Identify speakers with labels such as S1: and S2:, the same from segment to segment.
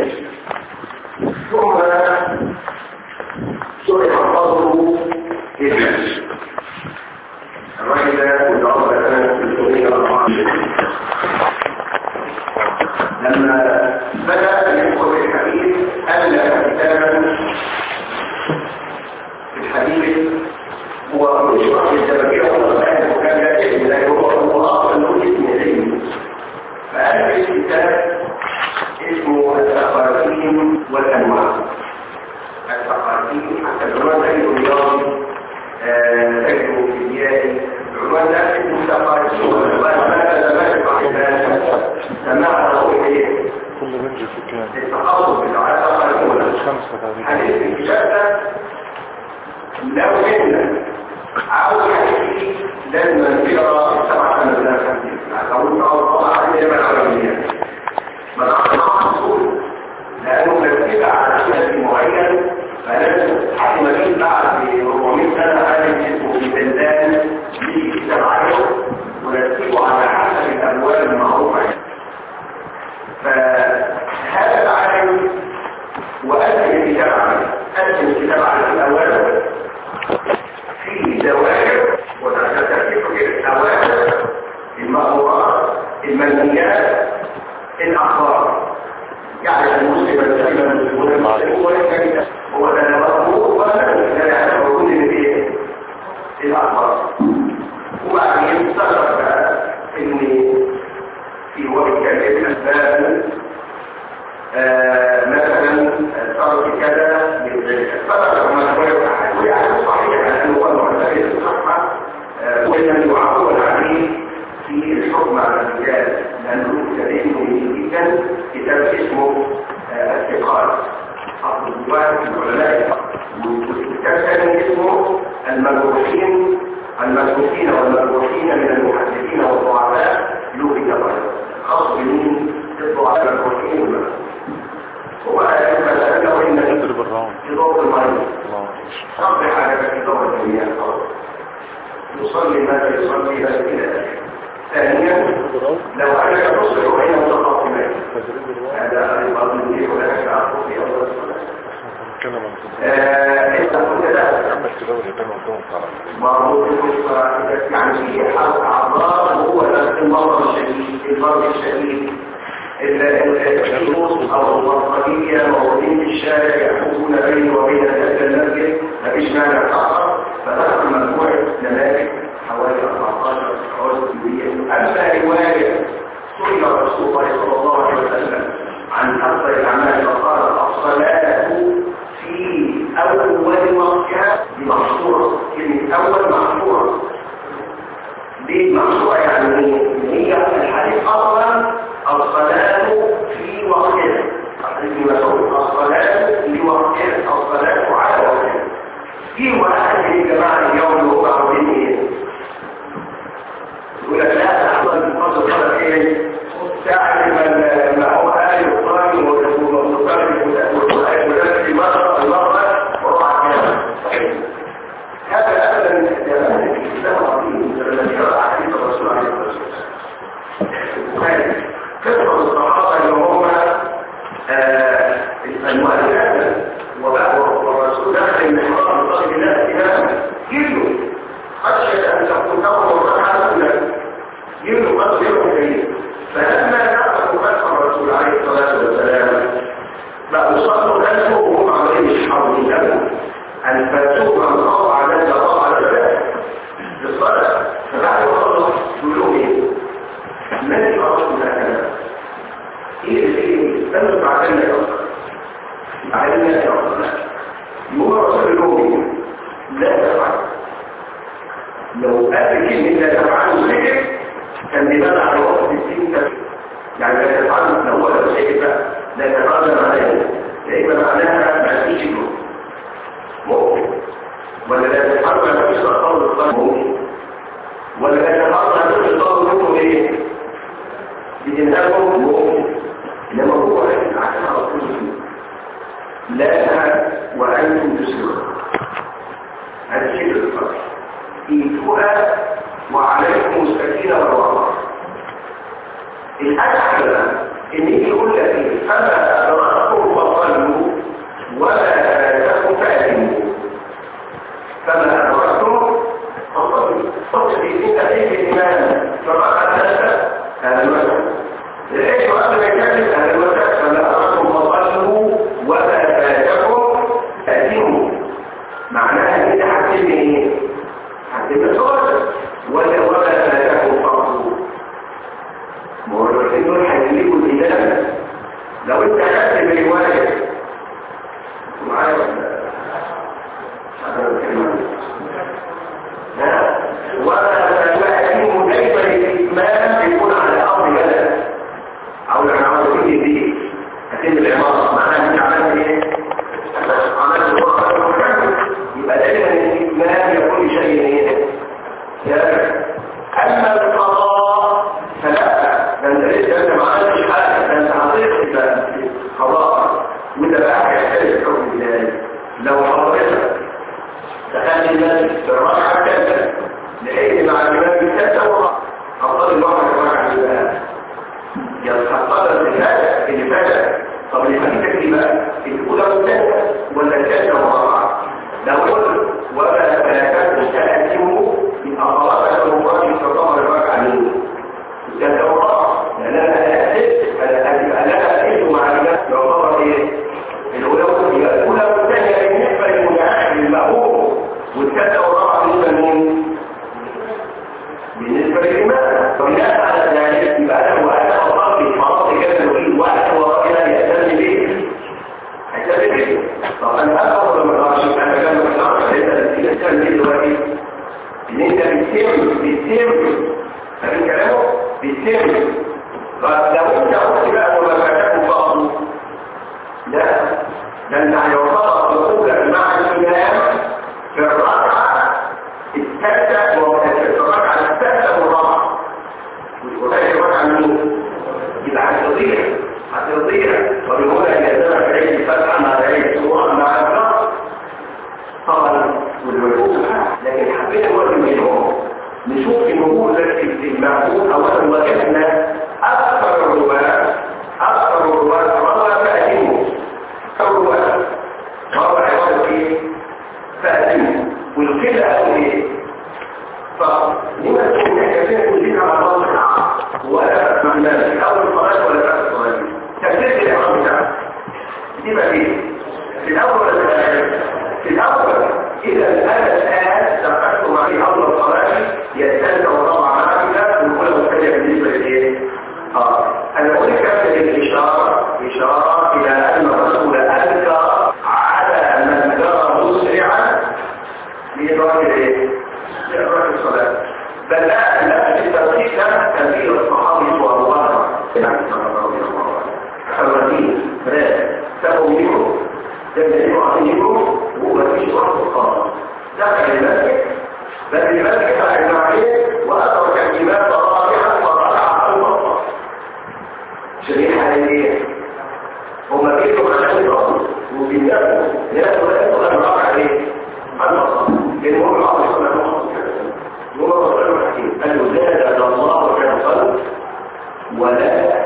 S1: ثم شرح فضله للناس الراجل ده متوفى سنة 304 لما بدأ يدخل في الحديث ألف كتابا في الحديث هو مشروع في الزبكية والصلاة وكان يأتي لكن هو هو أصلا له اسم علمي فألف الكتاب اسمه التقاريم والأنواع التقاريم حتى العنوان ده الرياضي تجد فيزيائي العنوان ده اسمه التقاريم والأنواع ماذا ما يفعل سماع له ايه
S2: كل رنج في كام
S1: التخصص بالعلاقه الاولى
S2: خمسة تقريبا
S1: حديث الكتابه لو ان عاوز حديث لازم نقرا سبع سنوات هقول طبعا على الجامعه العربيه ما نعرفش اصول لانه مرتبه على سنه معين فلازم حد ما يجي بعد 400 سنه عالم اسمه في بلدان يجي كتاب عنه ونرتبه على حسب الابواب المعروفه فهذا العالم وأسم الكتاب عليه أسم الكتاب على الأول في زواجر وترتيب الأوامر المأمورات المنهيات الأخبار يعني المسلم السليم المسلمون المسلمون وليس هو ده مأمور ولا لا يعلم موجود في الأخبار وبعدين استغرب ان في وقت كان اسباب مثلا ترك كذا من ذلك فلا ما هو يعني صحيح لانه هو المعتمد الصحه ولم يعول عليه في الحكم على الرجال لانه كتاب مهم جدا كتاب اسمه الثقات حفظ الديوان العلماء والكتاب الثاني اسمه المجروحين المجروحين والمجروحين من المحدثين والضعفاء له كتاب خاص بمين الضعفاء المجروحين والمجروحين هو يبقى لو ان
S2: اضرب الراوند
S1: في ضوء المريض
S2: الله
S1: صبح على في ضوء الدنيا يصلي ما يصلي الى اخره ثانيا لو انا تصل بين متقاطمين هذا ايضا يجيب لك تعرف في اول الصلاه
S2: نتكلم عن
S1: انت قلت لا
S2: عم التداول كان قدام تعالى
S1: مربوط بالقصة يعني في حرق أعضاء هو المرض الشديد المرض الشديد الشروط أو البطارية موجودين في الشارع يحكمون بينه وبين ذلك المسجد مفيش مانع آخر فنحن مجموعة نماذج حوالي 14 حوالي 100 أما رواية سئل رسول الله صلى الله عليه وسلم عن أفضل الأعمال فقال الصلاة في أول وقتها بمحصورة كلمة أول محصورة ليه محصورة يعني هي الحديث أصلا الصلاة في وقتها ابن مسعود الصلاة لوقتها الصلاة على وقتها في واحد يا جماعة اليوم اللي هو عاوزين ايه؟ يقول لك لا أحضر بفضل الصلاة ايه؟ ساعة ما هو آل القرآن والمصطلح والقرآن ولكن في مرة المرة وربع كلام هذا أبدا من الإسلام العظيم الذي يرى حديث الرسول عليه الصلاة والسلام كثرة الصحابة اللي هم المؤلفات والرسول داخل المحرم بطلب الله إماما جلوا خشية أن تكون نوم وفتحة جلوا قد يوم كريم فلما نقل فتح الرسول عليه الصلاة والسلام بقوا صلوا خلفه وهم عمالين يشحروا من دمه أن فتوه من قطع ذلك قطع ذلك بالصلاة فبعد الله يقول لهم إيه؟ من يقصد هكذا؟ إيه اللي لم تعلمنا يا أصلا تعلمنا يا أصلا يقول رسول لهم لا تفعل لو قال كلمة لا تفعلوا ذكر كان بيبان على وقت السين يعني لا تفعلوا لو هو لو شيء لا تفعلوا عليه لأن معناها ما فيش له ممكن ولا لا تفعلوا ما فيش أطول الصلاة ممكن ولا لا تفعلوا ما فيش أطول منه إيه بإنهاكم ممكن إنما هو عشان أطول لا وأنتم تسرون هذا شيء الفرق إيتوها وعليكم السكينة والوقار الأسهل إن يجي يقول لك إيه فما أدركتم يكتب رواية معايا ولا لا ولا يحكم كيف الإتمام يكون على أرض بلد أو يعني عمل كل دي أتم العمارة معناها أنت عملت إيه؟ عملت يبقى دايما الإتمام يكون شيء إيه؟ أما القضاء فلا ده انت لسه انت ما عملتش حاجه ده انت هتقضي قضاء وده بقى هيحتاج الحكم ازاي لو حضرتك دخلت المسجد في الركعه الثالثه لقيت مع الامام الثالثه ورا افضل الواحد كمان عن الباب يتحصل الرساله اللي فاتت طب اللي خليتك دي بقى الاولى والثالثه ولا الثالثه والرابعه لو قلت ولا ثلاثات تأتمه يبقى خلاص المبارك يستطمر الركعه منه التوراة لأن أنا أحس أنا أحس مع الناس يعتبر إيه؟ الأولى والثانية الأولى والثانية بالنسبة للمتأخر المأمور والثالثة والرابعة بالنسبة لمين؟ بالنسبة للإمام فبناء على ذلك يبقى أنا وأنا أصلي فرض كذا نريد واحد وراءنا يهتم به هيهتم به طب أنا أفضل ولا ما أعرفش أنا كان مستعمل الإنسان دي دلوقتي إن أنت بتتم بتتم فاهم كلامه؟ بيتم فلو انت قلت بقى ولا فاتكم بعضه لا ده انت هيعتبر دخولك مع الامام في الركعه الثالثه وفي الركعه الثالثه والرابعه وتلاقي الركعه مين؟ يبقى هتضيع هتضيع وبيقول ان يزال في عيد الفتحه مع عيد السوره مع الفرق طبعا والوجود لكن حبيت اقول منهم نشوف النموذج المعقول اولا وجدنا اكثر الرواة اكثر الرواة روى فاتمه الرواة روى عبارة ايه فاتمه والكلى قالوا ايه فلما تكون كثير كلنا على الله ولا معنى او الصلاة ولا بعد الصلاة تفسير الامام بتاعه دي بقى ايه في الاول ولا في الاول اذا انا الان دخلت معي اول الصلاة يستلزم طبعا عاملة والأولى والثانية بالنسبة لإيه؟ آه أنا أقول كافة الإشارة إشارة إلى أن الرسول أنكر على من جرى مسرعا لإدراك الإيه؟ لإدراك الصلاة بل لا لا التوحيد لا تنبيه الصحابي وأبو بكر يعني صلى الله عليه وسلم الرجيم فلا سبوا منه جمعوا عليهم وهو فيش وقت خالص دخل المسجد بل المسجد على المعين وأدرك الإمام راجعا ورجع على المطلق شريحة حالية هم بيتوا عشان الرسول وفي الناس الناس ولا يدخل الرابع عليه على المطلق لأن هو العصر صلى الله عليه وسلم هو الرسول الحكيم قال له زاد الله كان صلب ولا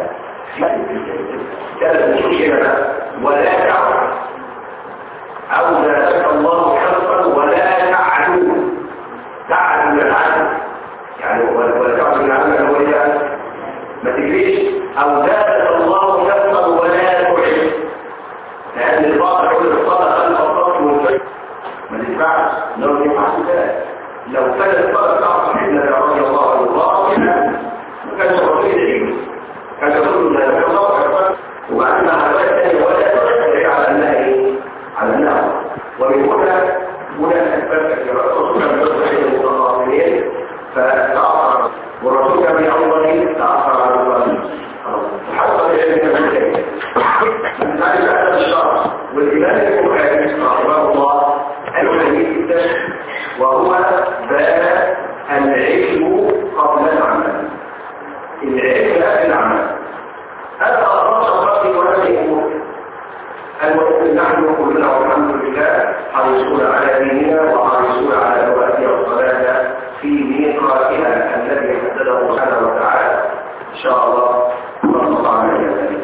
S1: كانت مش هنا ولا تعود أو زادك الله حرصا ولا تعلو تعلو من العدل يعني ولا تعلو من العدل هو إيه ما تجريش أو زادك الله حرصا ولا تعلو لأن الباطل يقول الصلاة خلف الصف والفجر ما تنفعش لو ينفعش ذلك لو كان الصلاة بتاع صاحبنا رضي الله عنه باطلا ما كانش الرسول يدعيه كان يقول لا يدعي الله حرصا وبعدين على الرواية الثانية ولا تدعي على أنها إيه؟ على النار ومن هنا هنا أثبت كثيرا الرسول كان يصبح المتقابلين فتأخر والرسول كان يأمر تأخر على الظالمين وحصل العلم من ذلك من ذلك هذا الشرع والإمام البخاري رحمه الله الحديث التشف وهو باب العلم قبل العمل العلم قبل العمل هذا أخرج الرأي وهذا يقول المؤمن نحن كلنا والحمد لله حريصون على ديننا وحريصون على نواتي الصلاة في ميقاتها الذي حدده سبحانه وتعالى إن شاء الله نص على ذلك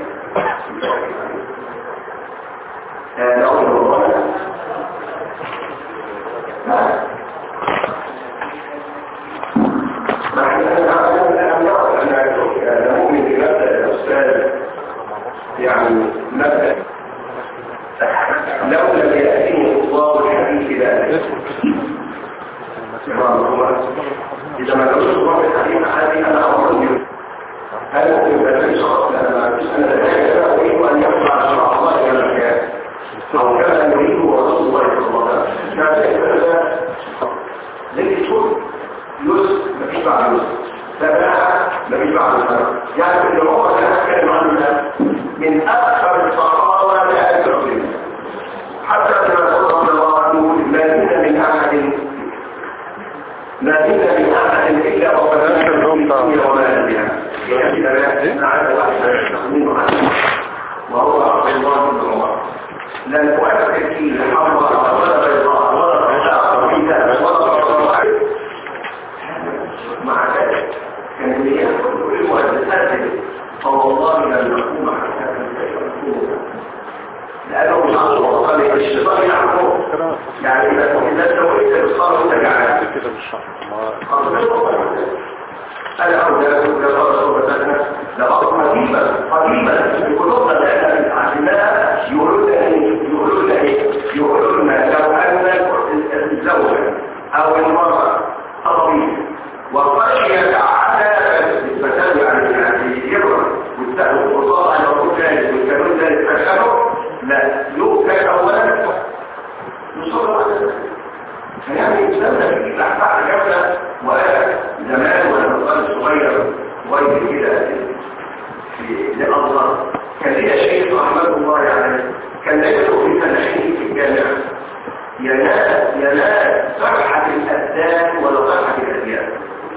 S1: نعود الله نحن نؤمن بمبدأ الأستاذ يعني مبدأ لو لم يأتيه الله الحديث ذلك إذا ما كنت الله الحديث هذه أنا أمر هل ممكن أن شخص لأن أنا لا أريد أن يقطع يعني ده زي شوف يوسف مفيش بعد يوسف سباحة مفيش بعد سباحة يعني اللي هو كان كان عنه من أكثر الصحابة لا أدرك حتى لما صلى الله عليه وسلم ما دين من أحد ما دين من أحد إلا وقد أنزل وما بها نعم واحد يستخدمه عنه وهو عبد الله بن عمر لن تؤثر فيه حمراء ولا بيضاء ولا بيضاء ولا بيضاء مع ذلك كان اللي يأخذ كل مؤسسات فوالله لن نقوم حتى نكون لأنه مش عارف وقال الشيطان يعمله يعني إذا كنت سويت الصلاة وتجعلها
S2: كده بالشرط ما
S1: أنا أقول لك يا رسول الله لقد قديما قديما في قلوبنا لأننا عندنا يقولون يقولون يقولون لو أن الزوجة أو المرأة الطبيب وخشيت عدد الفساد يعني يعني يبرد والتأهل والله على وجود ذلك والكلام ذلك فشله لا يؤكل أولا يصور على ذلك فيعني الإسلام ده في الأحباب جولة وقال زمان وانا طالب صغير ويجي كده في لله كان ليا شيخ رحمه الله عليه كان يدعو في سنتين في الجامعه ينال ينال صحة الأبدان ولا صحة الأديان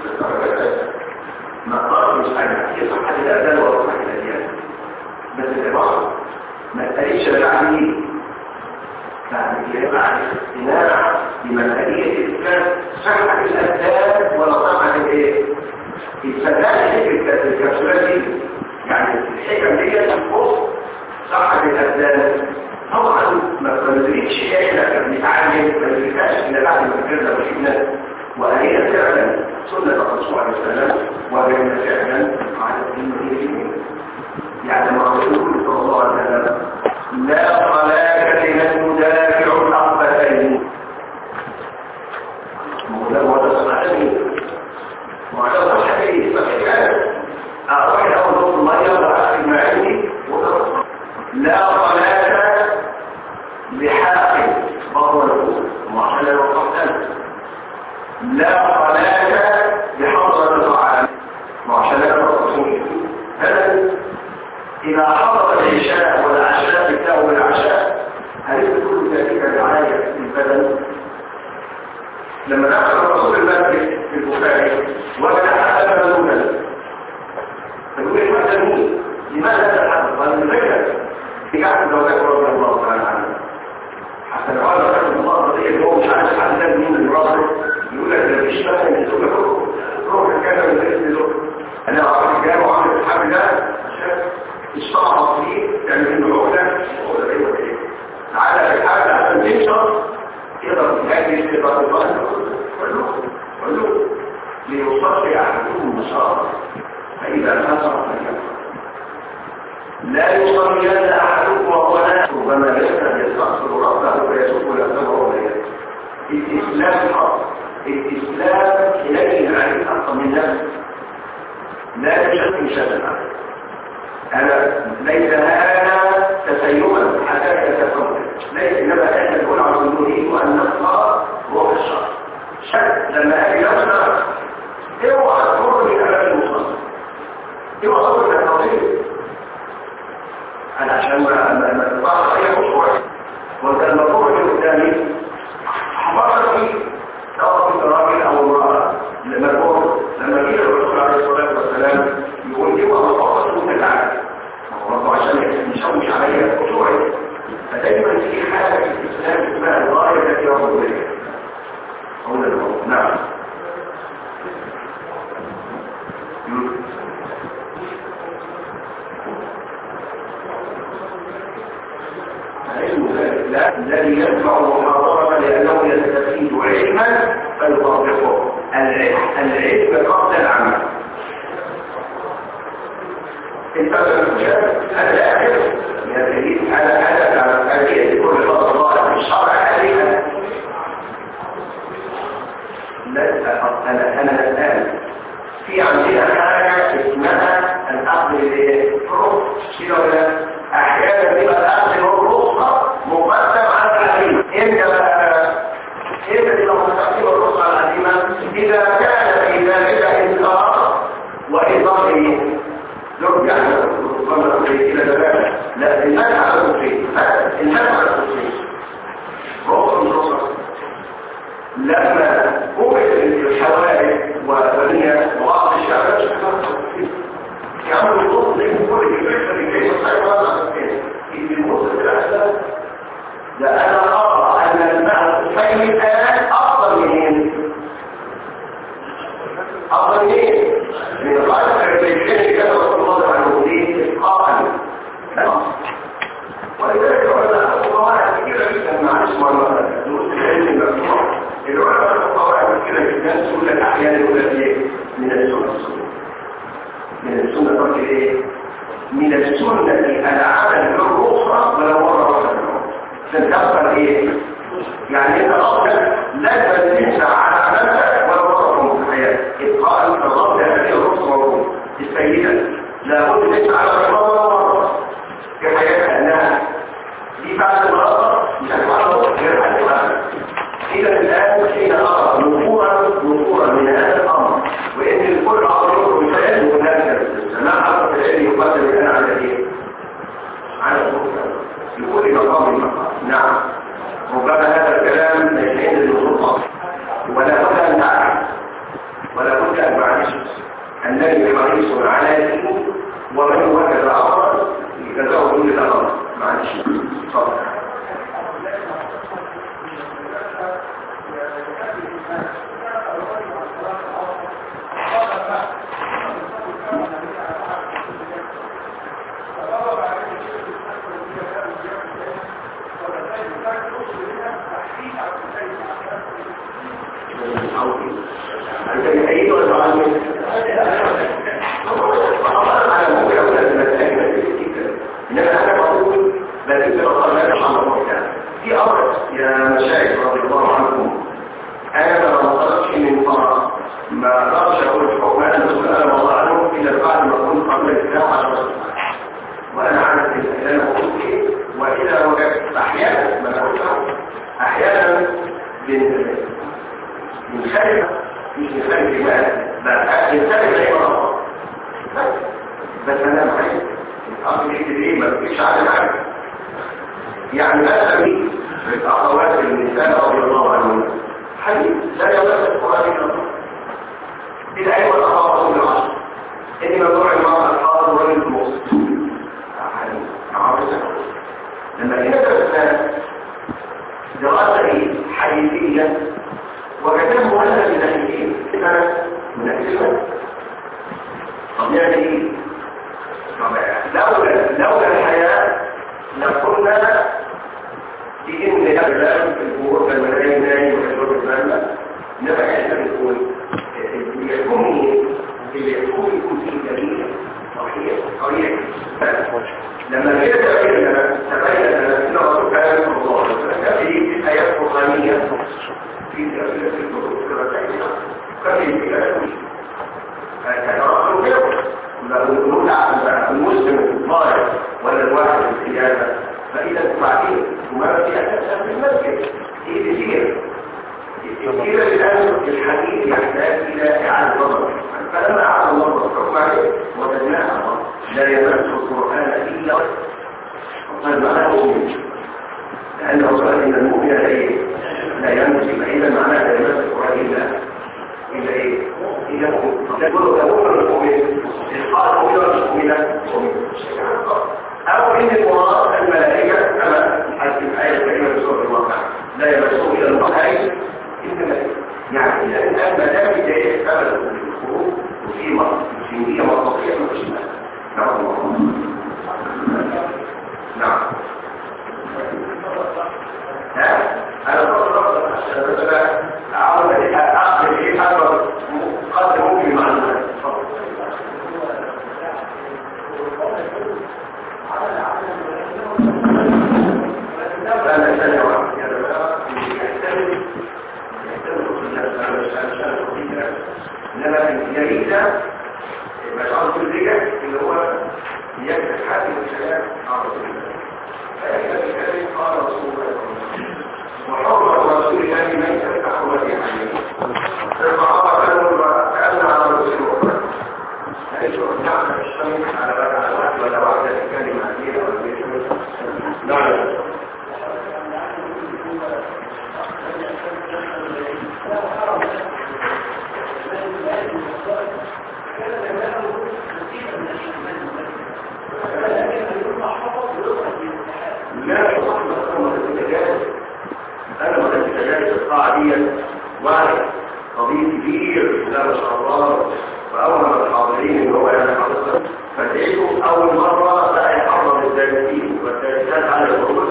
S1: ما قالش حاجة هي صحة الأبدان ولا صحة الأديان بس الإبارة ما تقاليش بعد بعد كده بعد استناع بمنهجية الإسلام صحة الأبدان ولا صحة الإيه؟ الفتاة في الكبسولات دي يعني الحكم دي تنقص صحة الأبدان طبعا ما بنريدش احنا بنتعلم ما بنريدش الا بعد ما كبرنا وشفنا وهي فعلا سنة الرسول عليه السلام وبين فعلا على الدين يعني ما رسول صلى الله عليه وسلم لا صلاة لمن مدافع الأقبتين وده صلاة وعلى صحته صحيح أعطي أول نص المية وأحسن معيني لا صلاة لحاق بطل الأول وعشان الوقتان لا صلاة لحضرة الطعام وعشان الرسول هذا إذا حضر العشاء والعشاء بتاعه والعشاء هل كل ذلك الرعاية في البدن لما دخل الرسول المسجد في البخاري وجد حسن ملونا فيقول لي ماذا مين لماذا تحدث قال من ذكر بقعد زوجات رضي الله تعالى عنه حتى قال رحمه الله قضيه هو مش عارف حد مين المراد يقول لك ده مش مثلا يقول لك روح الكلام من اسم له انا اعرف الجامعه وعامل الحمد ده عشان اشتغل فيه يعني انه عقده عقده ايه ولا ايه تعالى في حاجه عشان تنشر يقدر يجي يقدر يقدر قلوا ليصلي احدكم مشارة فاذا حصل فليكفر لا يصلين احدكم وهو ناس ربما يسال يستغفر ربه ويسوق لفظه وغيره الاسلام حق الاسلام اليه عليه حق من نفسه لا تشك شيئا عليه أنا ليس هذا تسيما حتى يتفهم ليس إنما أن تكون على نريد أن نبقى روح الشر شك لما أجي نفسنا اوعى تمر من أمام المصنف اوعى تمر من التوصيل أنا عشان ما تطلع أي خطوة وأنت لما تمر من قدامي حفظت فيه سواء كنت راجل أو امرأة لما تمر لما جه الرسول عليه الصلاة والسلام يقول لي وأنا كنت تعالى برضه عشان يشوش عليا خشوعي فدايما في حاجه في الاسلام اسمها الغايه التي يرغب اليها قول الله نعم لا الذي يسمع المحاضرة لأنه يستفيد علما فيطبقه العلم العلم قبل العمل الآخر يدليل على هذا على أبية كل الله الشرع عليها أنا أنا الآن في عندنا حاجة اسمها الأخذ بالفروض كده أحيانا بيبقى الأخذ بالرخصة مقدم على التعليم إمتى بقى لما قبل الحوادث وهي وبعض الشعبات يعملوا النص زي كل الفكره اللي كيف الحيوان في النص الاحسن لا انا ارى ان الماء الطيب افضل من افضل من من الغايه التي كان رسول الله عليه وسلم اتقاء ولذلك علماء قواعد كثيره جدا مع اسمها دروس العلم المفتوح العلماء قواعد كثيره جدا تقول لك احيانا يقول لك ايه من السنه من السنه ترك ايه من السنه العمل بالرخصه ولو مره واحده عشان تحصل ايه يعني انت اصلا لازم تنسى على عملك ولو مره في الحياه ابقاء التضاد هذه الرخصه موجوده السيده لابد تنسى على مره في حياتها انها دي بعد الغلطه مش هتعرف غير حد إذا الآن حين أرى نفورا نفورا من هذا الأمر وإن الكل عضله مثال وهناك ما عرف العلم يقدم الآن على إيه؟ على المختلف لكل مقام مقام نعم ربما هذا الكلام ليس عند النصوص ولا بد أن تعرف ولا بد أن تعرف النبي حريص على دينه ومن وجد أمرا يجزاه كل الأمر معلش تفضل يا مشايخ رضي الله عنكم انا ما طلبش من فرع ما اقدرش اقول الحكم انا مسؤول الله عنه الا بعد ما كنت قبل الاسلام عشر وانا عارف الاسلام وقلت ايه واذا وجدت احيانا ما قلت احيانا من خارج مش من خارج المال بل من خارج العباره بس انا معي الاصل يكتب ايه ما تكتبش على حاجه يعني مثلا من اخوات النساء رضي الله عنهم حديث لا يمس القران الا الله الايه والاخوات رسول العصر ان ممنوع المراه الحاضر والرجل المقصد لما كنا درسنا دراسه حديثيه وكتبه مهندس من ناحيتين سنه من ناحيه طب يعني ايه؟ لولا لولا الحياه لكنا بإذن الله في الجمهور لما نلاقي نايم ويشرب المال نبقى احنا بنقول اللي يكون اللي يكون يكون فيه دليل صحيح صحيح لما كده تبين تبين ان الرسول كان صلى الله عليه وسلم في ايات قرانيه في تفسير الكتب كان في كلام كان رسول كده نقول على المسلم الضائع ولا الواحد الزياده فإذا بعدين وما في أساسا في المسجد هي كثير كثير الآن الحديث يحتاج إلى إعادة نظر فلما أعاد الله الحكم عليه وجدناها لا يمس القرآن إلا قال معناه مؤمن لأنه قال إن المؤمن لا إيه لا يمس فإذا معناه لا يمس القرآن إلا إلا إيه إلا مؤمن يقول له مؤمن المؤمن قال مؤمن المؤمن أو إن المراد الملائكة كما حسب الآية الكريمة في سورة الواقع لا يمسوا إلى الملائكة إنما يعني إذا الآن ما دام بداية أبدا في الخروج وفي مرض في منطقية مش نعم الله نعم أنا فقط مثلا أعود أخذ إيه هذا قد ممكن معلومات انما تجارب انا ما كنت تجارب القاعه دي واحد طبيب كبير لا ما شاء الله فاول ما الحاضرين ان هو يعني حضرتك فلقيته اول مره بقى يحرم الدارسين والدارسات على الغرور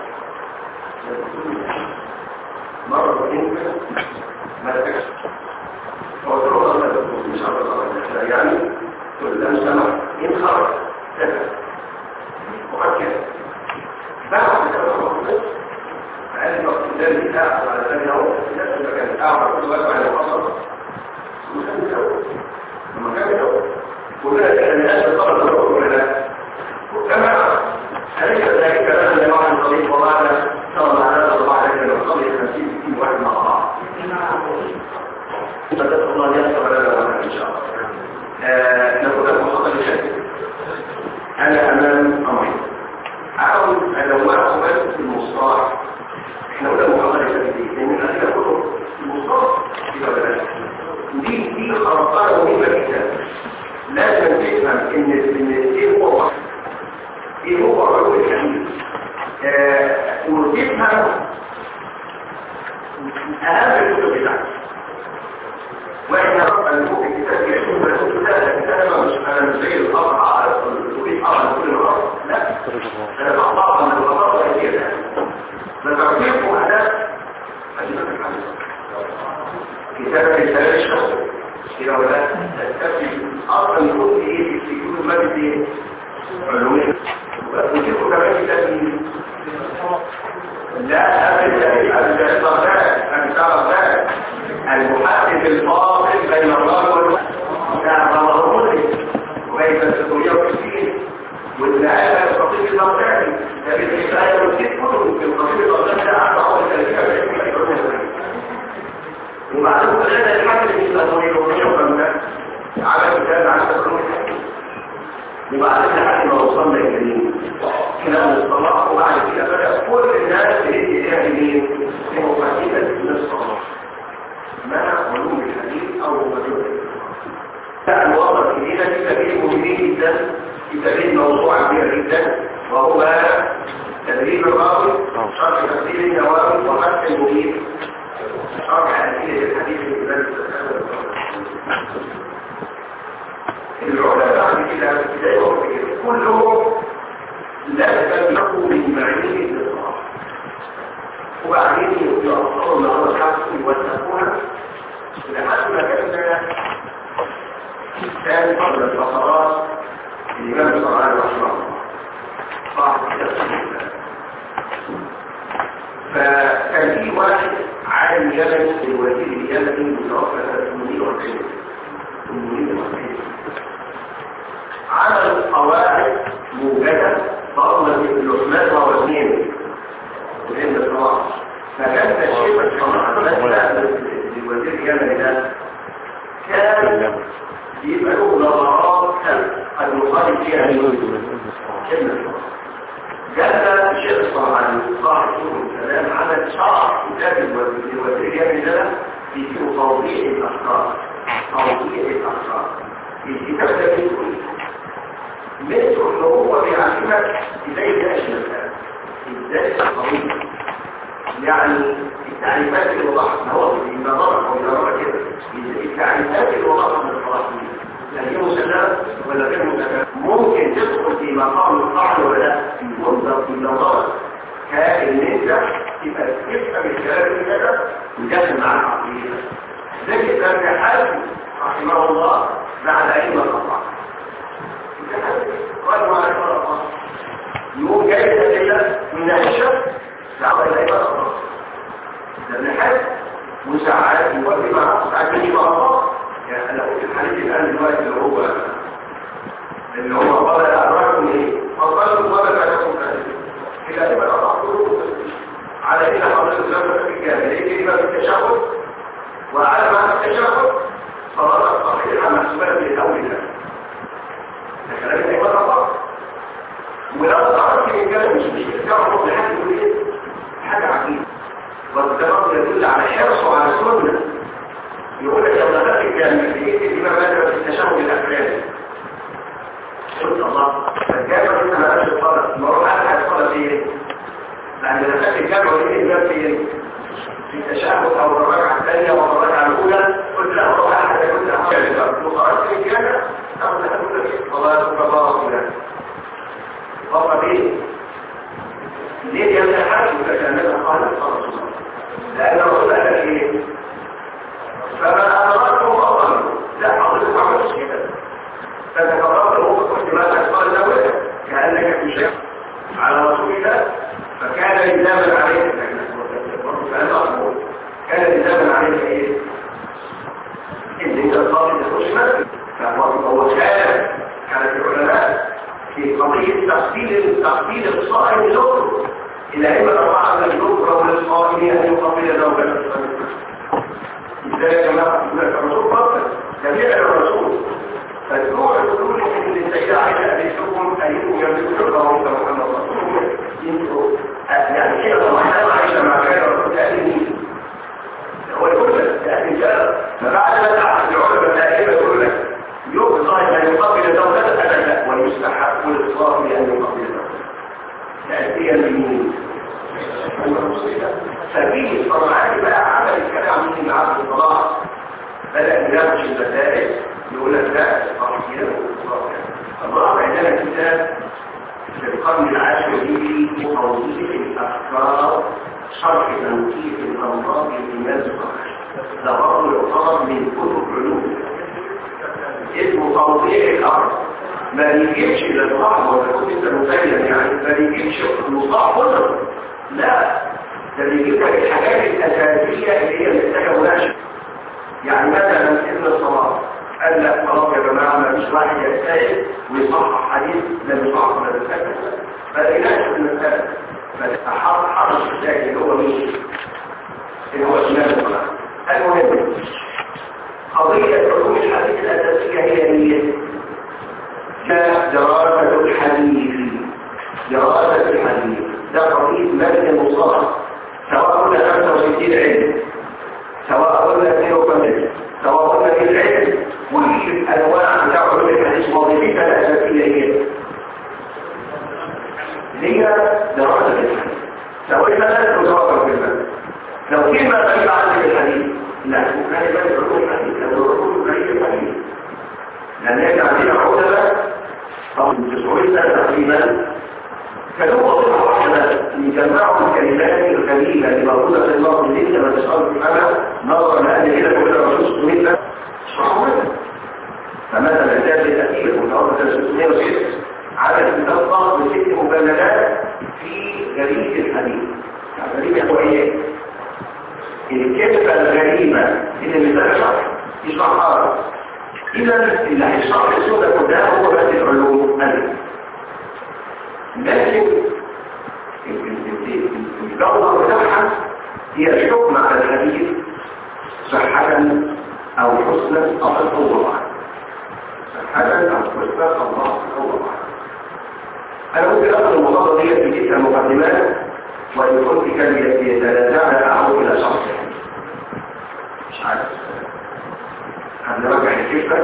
S1: مرة يمكن ما تكش فقلت له الله يقول مش عارف الله يعني تقول له سمع إن خرج كذا وقد كذا بعد كذا فقال لي وقت ذلك قاعد على ذلك هو الناس اللي كانت قاعدة كل وقت على الحصر وكان يتوب لما كان يتوب كلنا كان الناس الطلبة الأول ولا لا وكما أليس ذلك لنا لواحد طريق ومعنا صلى على الله عليه وصلي خمسين ستين واحد مع بعض فنسأل الله يسر لنا ولنا إن شاء الله نقول لكم خطأ لشيء أنا أمام أمرين عاوز أنوعكم بس في المصطلح احنا قلنا محاضرة شديدة لأن الأسئلة كله المصطلح في بلد دي دي خرطانة مهمة جدا لازم تفهم إن إن إيه هو إيه هو الرجل الحديث وتفهم أهم الكتب بتاعتك واحنا ربنا نقول الكتاب يحكم بس الكتاب الكتاب مش انا مش زي القطع على الكتب على كل مرة لا انا بقطع من الغلطات كتير ما تعرفين اهداف كتاب الرسالة الشخص كده ولا تكتفي اصلا يكون ايه في يكون المادة ايه علوية وتشوفوا كمان كتاب لا أبدا الإصدارات الإصدارات المحدد الفاصل بين الله والمسلم كان الله مسلم وبين السورية والفلسطين والنهاية الخطيب البغدادي ده بالحكاية والست كتب في الخطيب البغدادي ده عنده أول ثلاثين ومعلوم كلنا الحمد لله الأولية وخمسة على كتاب على تكرم وبعد لحد ما وصلنا الجنين كلام الصلاة وبعد كده بدأ كل الناس تريد إليها مين؟ لمفاتيح للصلاة ما علوم الحديث أو مدرسة الوضع الكبيرة في سبيل مهمين جدا في سبيل موضوع كبير جدا وهو تدريب الراوي شرح تفسير النووي وفتح المبين شرح أسئلة الحديث في ذلك العلماء بعد كده كلهم لازم يكون من معين الاصلاح وبعدين يعطوا مع الحق يوثقوها لحد ما كان كان قبل الفقرات الإمام الصلاة رحمه الله صاحب فكان في واحد عالم يمني الوزير اليمني متوفى سنة 840 840 عمل قواعد موجودة فأصلا في العثمان موازين وإن الصلاة فكان تشريف الصلاة للوزير اليمني ده كان يبقى له نظرات قد يخالف فيها كلمة جاء الشيخ الصلاة صاحب الكلام عمل شرح كتاب الوزير اليمني ده في توضيح الأفكار توضيح الأفكار الكتاب ده بيقول مثل ان هو بيعلمك ازاي تناقش المسألة ازاي القضية يعني التعريفات اللي وضعت ما هو بالنظر او بالنظر كده التعريفات اللي وضعت من الفلسطين يعني هي مسلمة ولا غير مسلمة ممكن تدخل في مقام القاعدة ولا لا في منظر في النظر كان انت تبقى تفهم الكلام اللي كده وداخل مع العقيدة زي ابن حزم رحمه الله بعد أئمة القطع قال ما أكبر الله يقوم جاي الأدلة من الشر دعوة إلى إيمان الله ابن حزم وساعات يودي معه ساعات يجي مع الله يعني أنا قلت الحديث الآن دلوقتي اللي هو اللي هو قال أدراكم إيه؟ فقالوا ولا تعلمون إلى إيمان الله على إن حضرتك لما في الجاهلية كلمة في التشهد وعلى معنى التشهد صلاة الصحيحة محسوبة بالأولى كلام الإيمان الله ولو تعرفت من كلام مش مش تعرف لحد يقول إيه حاجة عجيبة والكلام يدل على حرصه على السنة يقول لك لو دخلت الجامع في ايه الإمام ماذا في التشهد الأفراد قلت الله فالجامع انت ما بقاش الصلاة ما هو أحد الصلاة في ايه لأن دخلت الجامعة وليه الباب في في تشابه أو الركعة الثانية أو الركعة الأولى قلت لا أروح أحد كنت أحد وخرجت من الجامعة أقول لك أقول لك والله يذكر الله فلان بابا ليه؟ ليه يمنع حاجة كأننا قال رسول الله لأن الرسول قال لك إيه؟ فما أدركتم أفضل لا حضرتك ما عملتش كده فتفرغت الوقت قلت ما تقال له كأنك تشك على رسول الله فكان لزاما عليك كان أصبر كان لزاما عليك إيه؟ إن أنت الصالح تخش مسجد فهو كان كانت العلماء في قضية تقبيل تقبيل الصائم له إلى إما أربعة من يكره للصائم أن يقبل زوجته لذلك ما يقول الرسول فضل جميع الرسول فالنوع الرسول ان السيدة عائشة أبيكم أيكم يملك حرمه كمحمد رسول الله يعني كده طبعا أنا عايشة مع كان الرسول تأتي هو يقول لك تأتي جاء فبعد ما تعرف العلماء دائما يقول لك يوم صائم أن يقبل زوجته أبدا ويستحق للصائم أن يقبل زوجته تأتي اليمين ففيه الصناعات بقى عمل الكلام من عبد الصلاح بدأ يناقش المسائل يقول لك لا صحيح الله عندنا كتاب في القرن العاشر في توضيح الافكار شرح تنقيح الامراض للناس ده برضه يعتبر من كتب علوم اسمه توضيح الارض ما بيجيبش للصح ولا كنت انت متخيل يعني ما بيجيبش المصطلح كله لا ده بيجيب لك الحاجات الاساسيه اللي هي محتاجه مناقشه يعني مثلا ابن الصلاه قال لك خلاص يا جماعه ما فيش واحد يجتهد ويصحح حديث لا يصحح ولا يتكلم فالعلاج في المساله فاحط حرج الشاكل اللي هو مين؟ اللي هو امام الصلاه المهم قضيه علوم الحديث الاساسيه هي هي دراسه الحديث دراسه الحديث ده قضيه مادة المصطلح سواء قلنا 65 علم سواء قلنا 52 سواء قلنا في العلم كل الانواع بتاع علوم الحديث وظيفتها الاساسيه هي هي دراسه الحديث سواء مثلا او سواء كلمه لو كلمه غريبه عن الحديث لا ممكن يبقى علوم الحديث لو علوم الحديث لان احنا عندنا علماء او 900 سنه تقريبا كانوا وظيفة واحدة يجمعوا الكلمات القليلة اللي موجودة في النظر اللي انت ما تسأل سبحانه نظرا لأن كده كل الرسول منك شعورنا فمثلا كتاب الأخير متوسط 606 عدد مدقق بست مجلدات في غريب الحديث غريب هو ايه؟ الكلمة الغريبة اللي مثال شرح يشرحها إذا اللي هيشرح السودة كلها هو بس العلوم ألف لكن الجوهر بتاعها هي الحكم على الحديث صحة أو حسنا أو القوة صحة أو حسنا أو القوة أنا ممكن أخذ المحاضرة دي في تلك المقدمات وإن كنت كان يتنازعنا أعود إلى شخص مش عارف هنرجع الكفة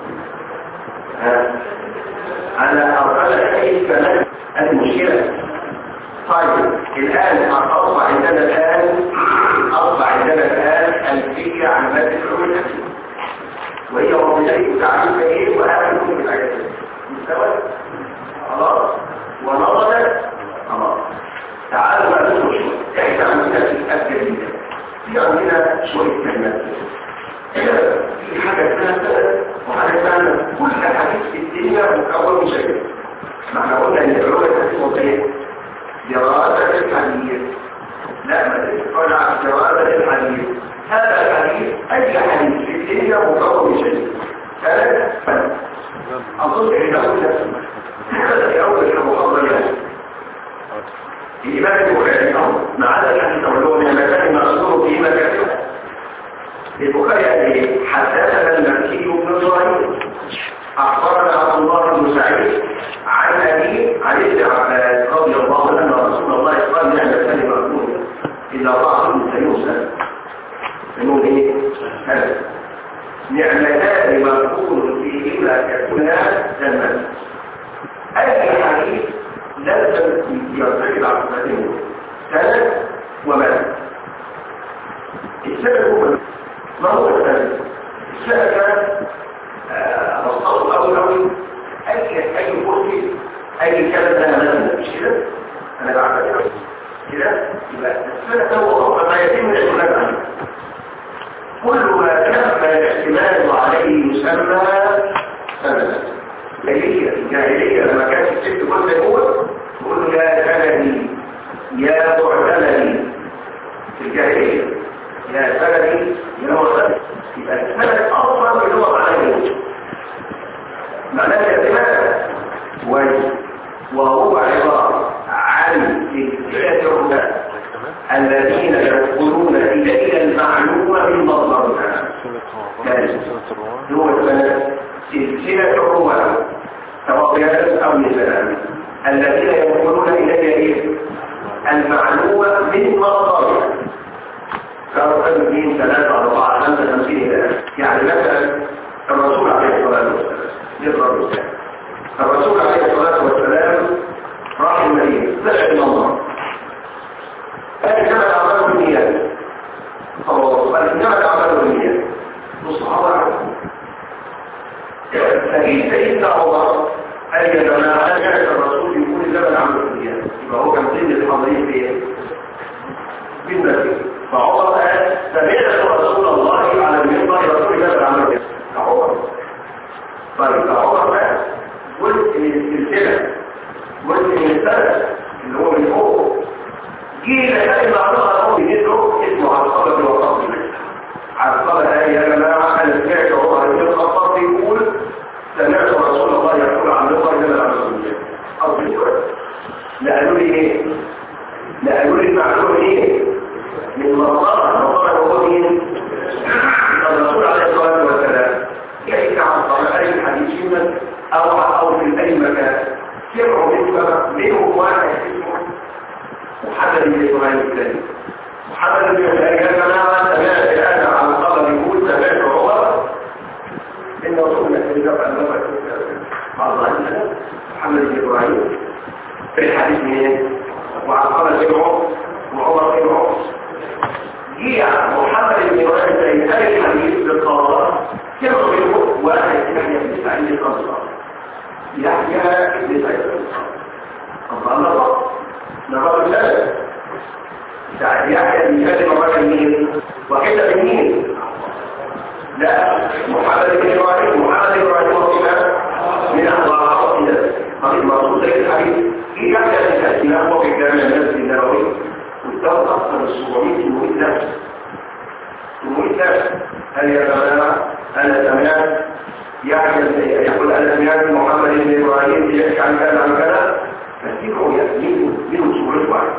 S1: أنا أرسل أي كلام المشكلة طيب الآن أصبح عندنا الآن أصبح عندنا الآن ألفية عن مادة العلوم الحديث وهي وظيفتها تعريف إيه وأهم كل الحاجات مستوى خلاص ونظرت خلاص تعالوا بقى نشوف شوية إحنا عندنا في الأبجدية في عندنا شوية كلمات في حاجة اسمها وحاجة اسمها كل حديث في الدنيا مكون من شيء ما احنا قلنا ان العلوم الحديث ايه دراسة الحديث لا ما تقول عن دراسة الحديث هذا الحديث اي حديث في الدنيا مكون من شيء ثلاث فن اظن اذا قلنا في اول المحاضرة يعني الإمام البخاري ما عدا الحديث واللغة من المكان ما أصدره في مكانه البخاري قال حدثنا المكي بن زهير أخبرنا عبد الله بن سعيد عن أبي عن ابن عباس رضي الله عنه رسول الله قال نعم كلمة مقبولة إذا رأى سيوسى يقول إيه؟ هذا نعمتان مقبول فيهما ككنا زمن أي حديث لازم يرتكب على الصلاة كده يبقى السنة هو ما يتم الاعتماد عليه كل ما كان الاعتماد عليه يسمى سنة جاهلية الجاهلية لما كانت الست كل يقول تقول له يا سندي يا معتمدي في الجاهلية يا سندي يا معتمدي يبقى السند أصلا بلغة عليه معناه الاعتماد كويس وهو عبارة عن سلسلة الرماء الذين يدخلون إلينا المعلومة من مصدرها هو السند سلسلة الرماة سواء رياضة أو نساء الذين يدخلون إلينا إيه؟ المعلومة من مصدرها كانوا اثنين ثلاثة أربعة خمسة خمسين إلى يعني مثلا الرسول عليه الصلاة والسلام يضرب مثال الرسول عليه الصلاة والسلام راح المدينة دخل المنظر قال إنما الأعمال بالنيات صلى الله عليه وسلم قال إنما الأعمال بالنيات والصحابة عرفوا فجيت سيدنا عمر قال يا جماعة أنا كانت الرسول يقول إنما الأعمال بالنيات يبقى هو كان ضمن الحاضرين في في المسجد فعمر قال سمعت رسول الله على المنبر يقول إنما الأعمال بالنيات عمر طيب فعمر قال قلت من السلسلة قلت من السنة اللي هو من فوق جينا كلمة عطاها هو بيدعو اسمه عطاها بالوسط عطاها يا جماعة أنا سمعت عمر بن الخطاب يقول سمعت رسول الله يقول عن الله إنما على رسول الله أصل شوية لا قالوا لي إيه؟ لا قالوا لي المعلومة إيه؟ من مصدر مصدر هو مين؟ الرسول عليه الصلاة والسلام كيف عن طريق أي حديث من أو أو في أي مكان سمعوا منه منهم واحد اسمه محمد بن إسماعيل الثاني محمد بن إسماعيل يا جماعة سمعت أنا عن قبل يقول سمعت عمر إن رسول الله صلى الله عليه وسلم قال محمد بن إبراهيم في الحديث مين؟ وعن قبل سمعه وعمر سمعه جيع محمد بن إبراهيم في أي حديث بالقرار سمعوا منه واحد يحيى بن إسماعيل الأنصار يحيى بن سعيد الأنصار الله الله نظر الثالث يحيى بن سعيد مرة مين وكذا من مين لا محمد بن ابراهيم محمد بن ابراهيم وصفه من اخبار قصيده قال المرسول زي الحديث في يحيى بن سعيد هو في كلام الناس النبوي والدور اكثر من 700 800 نفس 800 نفس هل يا جماعه انا سمعت يحيى يقول انا سمعت محمد بن ابراهيم يحكي عن كذا عن كذا فافتكروا ياسمين منهم سورة واحد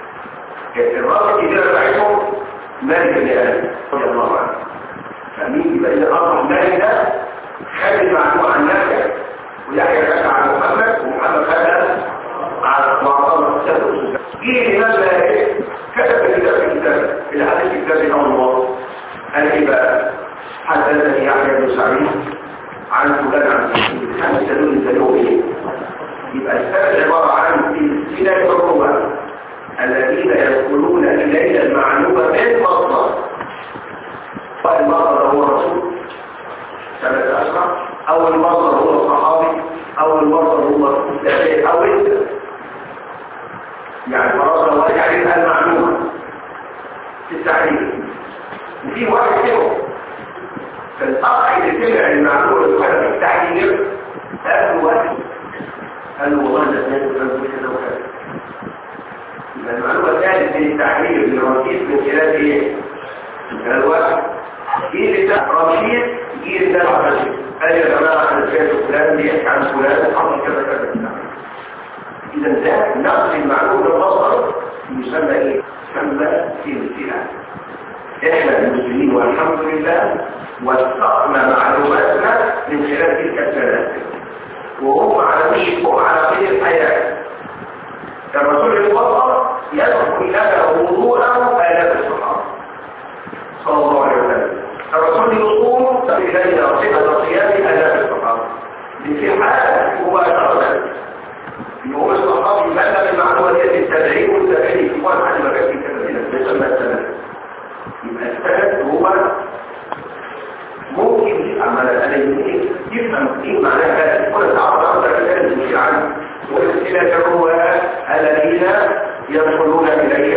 S1: الرابط كده بتاعتهم مالك بن آدم رضي الله عنه فمين يبقى إذا أصبح مالك ده خد المعلومة عن نفسه ويحيى خد عن محمد ومحمد خد عن معطل السبب جه الإمام مالك كتب كتاب في كتاب الحديث كتاب أول الله قال إيه بقى حدثني يحيى بن سعيد عن فلان عن خمس سنون سنوه إيه يبقى السبب عبارة عن سلسلة الرواه الذين يدخلون إلينا المعلومة من مصدر المصدر هو الرسول سنة أسرع أو المصدر هو الصحابي أو المصدر هو التابعي أو أنت يعني فرصة الله يعرف المعلومة في التعليم وفي واحد منهم فالأخ اللي سمع المعلومة في التعليم قال واحد قال له والله ده سمعت كلام كده وكذا يبقى المعلومة الثالث من التحليل للرصيد من خلال ايه؟ من خلال واحد جيل ده رشيد جيل ده رشيد قال يا جماعة انا سمعت فلان بيحكي عن فلان حصل كذا كذا كذا إذا ده نقل المعلومة للمصدر يسمى ايه؟ يسمى سلسلة احنا المسلمين والحمد لله وثقنا معلوماتنا من خلال تلك السلاسل وهم على مين هم على قيد الحياة الرسول المفضل يدخل لنا وضوءه آلاف الصحابة صلى الله عليه وسلم الرسول يصوم إلينا صفة صيام آلاف الصحابة في حال مباشرة يقول الصحابي بلغ المعلومة دي التدعيم والتدعيم في واحد حد ما كانش يتكلم بيسمى السند يبقى السند هو ممكن عمل الأليمين يفهم ايه معناها هذا كل تعرض عن ذلك الكلام عنه والسلة الرواة الذين يدخلون إليه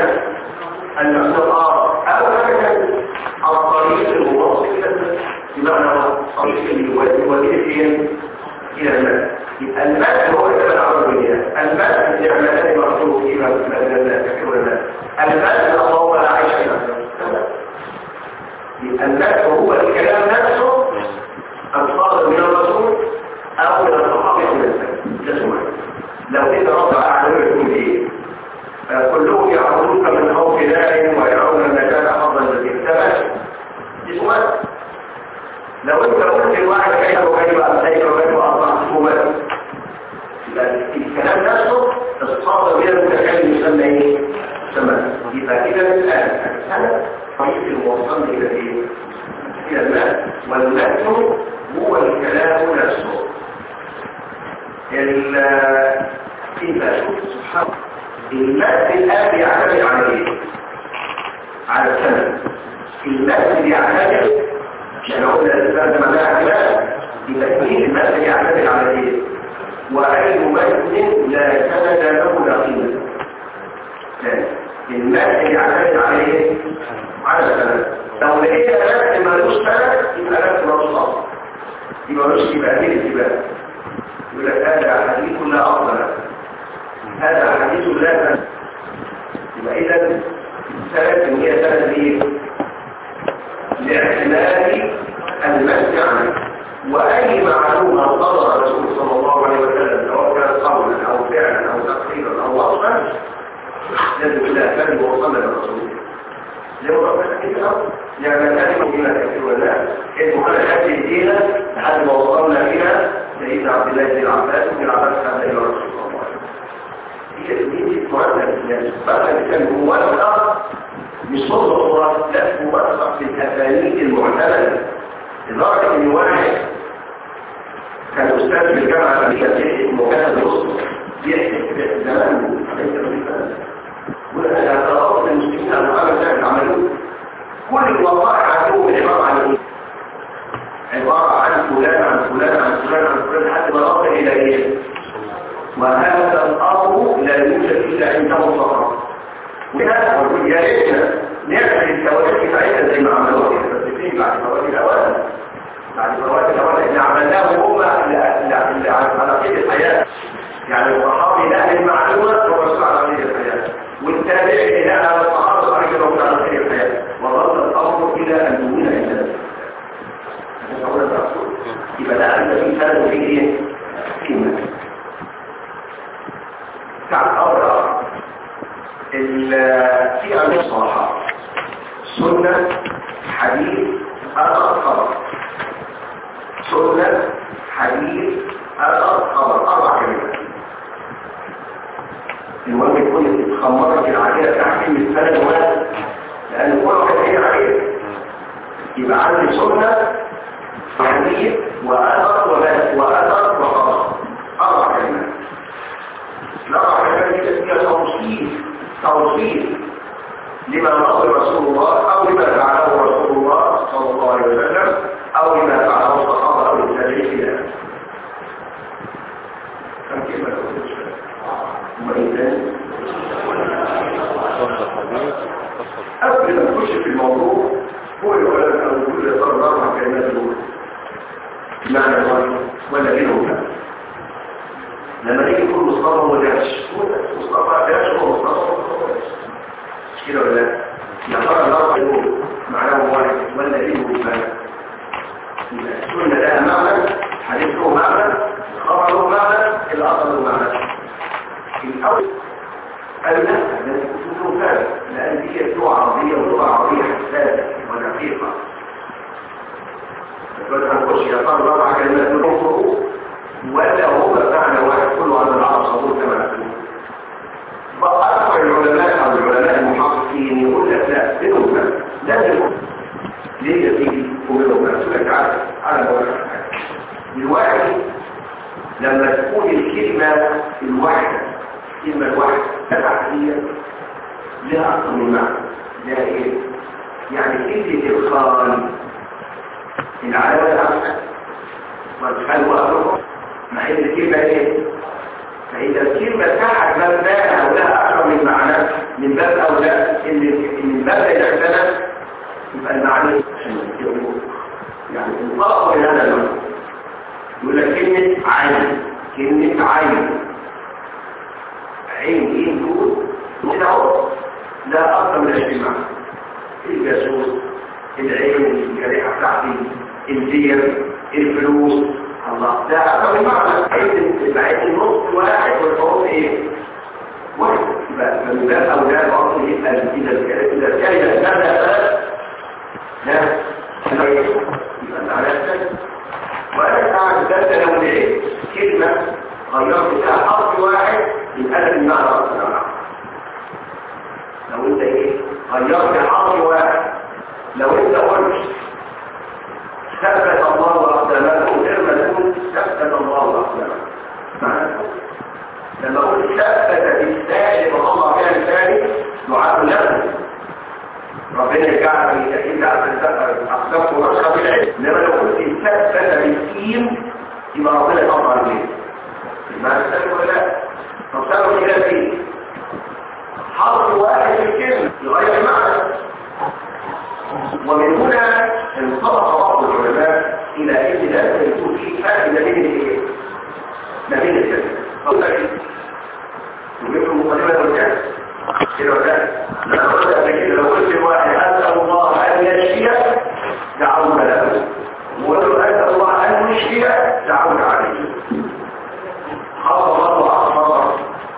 S1: يبقى كده الآن السنة طريق الموصل إلى إيه؟ إلى المتن والمتن هو الكلام نفسه ال إذا شوف سبحان المتن الآن يعتمد على إيه؟ على السنة المتن يعتمد يعني قلنا الإسلام ده معناها كلام يبقى مين المتن يعتمد على إيه؟ وأي متن لا سند له لا قيمة المتن يعتمد على إيه؟ على السند لو لقينا متن ملوش سند يبقى متن ملوش أصل يبقى ملوش يبقى كده يبقى يقول لك هذا حديث لا أصل له هذا حديث لا سند يبقى إذا سند هي سند إيه؟ لاعتماد المسجد عنه وأي معلومة صدر الرسول صلى الله عليه وسلم سواء كان قولا أو فعلا أو تقريرا أو وصفا لازم إلى كلمة وصلنا للرسول لو ربنا كده يعني كلمة بما كثير ولا المخالفة هذه الدينة لحد ما وصلنا إلى سيدنا عبد الله بن عباس بن عباس كان إلى الرسول صلى الله عليه وسلم هي دي مهمة للناس بقى كان هو الأرض مش صدر صورة لا موثق في الأسانيد المعتمدة لدرجة إن واحد كان أستاذ في الجامعة الأمريكية اسمه كان الرسل بيحكي زمان عليه الرسالة وأنا ترى المسلمين على العمل ده عملوه كل الوقائع عندهم عبارة عن إيه؟ عبارة عن فلان عن فلان عن فلان عن فلان حتى ما نصل إلى إيه؟ وهذا الأمر لا يوجد إلا عنده فقط وهذا هو يا ريتنا نعمل الكوارث بتاعتنا زي ما عملوها كده بس فين بعد فوات الاوان بعد فوات الاوان احنا عملناه هم على قيد الحياه يعني الصحابي لا المعلومه والرسول على قيد الحياه والتابعي لا على الصحابه رجلهم على قيد الحياه وظل الامر الى ان دون الى يبقى ده انت في سنه في ايه؟ قيمه تعال امر في عن الصراحة سنة حديث أثر خبر سنة حديث أثر خبر أربع كلمات المهم يكون تخمرت العقيدة بتاعت كلمة سنة واحد لأن كل واحد هي عقيدة يبقى عندي سنة حديث وأثر وأثر وخبر أربع كلمات الأربع كلمات دي فيها توصيف توصيف لما رأى رسول الله أو لما فعله رسول الله صلى الله عليه وسلم أو لما فعله الصحابة أو التابعين إلى كم كلمة وإذن قبل ما نخش في الموضوع هو يقول أو كل يصير أربع كلمات دول معنى واحد ولا بينهم لما نيجي نقول مصطفى وداش مصطفى داش هو مصطفى مش كده ولا لا يا ترى الاربع دول معناه واحد ولا ايه معنى السنه لها معنى حديث له معنى خبر له معنى الاصل له معنى الاول قال لا لازم يكون له فارق لان دي لغه عربيه ولغه عربيه حساسه ودقيقه بس هنخش يا ترى الاربع كلمات دول ولا هو معنى واحد كله على العرب صدور كما نقول فأكثر العلماء أو العلماء المحققين يقول لك لا بينهم لازم ليه يا سيدي وبينهم رسولك عارف على موضوع الواحد لما تكون الكلمة الواحدة الكلمة الواحدة تبعية لها أكثر من معنى لها إيه؟ يعني كلمة الخال العلامة العامة والخال وأمره ما هي الكلمة ايه فإذا الكلمة تحت مبناها ولها أكثر من معنى من باب أولى إن من باب إذا اختلف يبقى المعنى يعني انطلقوا من هذا المعنى يقول لك كلمة عين كلمة عين عين ايه دول كده اهو لا أكثر من الاجتماع الجاسوس العين الجريحة بتاعتي الدير الفلوس الله ده أكبر معنى بعيد النص واحد والحروف ايه واحد يبقى من باب أولاد الأصل يبقى إذا إذا الكلمة ماذا لا يبقى أنت على نفسك وأنا قاعد ده لو لقيت كلمة غيرت فيها حرف واحد يبقى لك المعنى أصلا لو أنت ايه غيرت حرف واحد لو انت قلت ثبت الله اقدامكم غير ما تقول ثبت الله اقدامكم معنى لما قلت ثبت بالثالث وطلع فيها الثالث دعاء له ربنا يجعل في تأكيد على أقدامكم وأصحاب العلم لما لو قلت ثبت بالسين يبقى ربنا يطلع عليه ما تسأل ولا لا طب سألوا كده فيه حرف واحد في الكلمة يغير المعنى ومن هنا انطلق بعض العلماء الى ان لازم يكون في فرق ما بين الايه؟ ما بين الكلمة طب لكن تجيب المقدمة والجهة كده ولا لا قلت قبل كده لو قلت الواحد اسال الله ان يشفيه دعونا له ولو اسال الله ان يشفيه دعونا عليه خاصة الله أخبر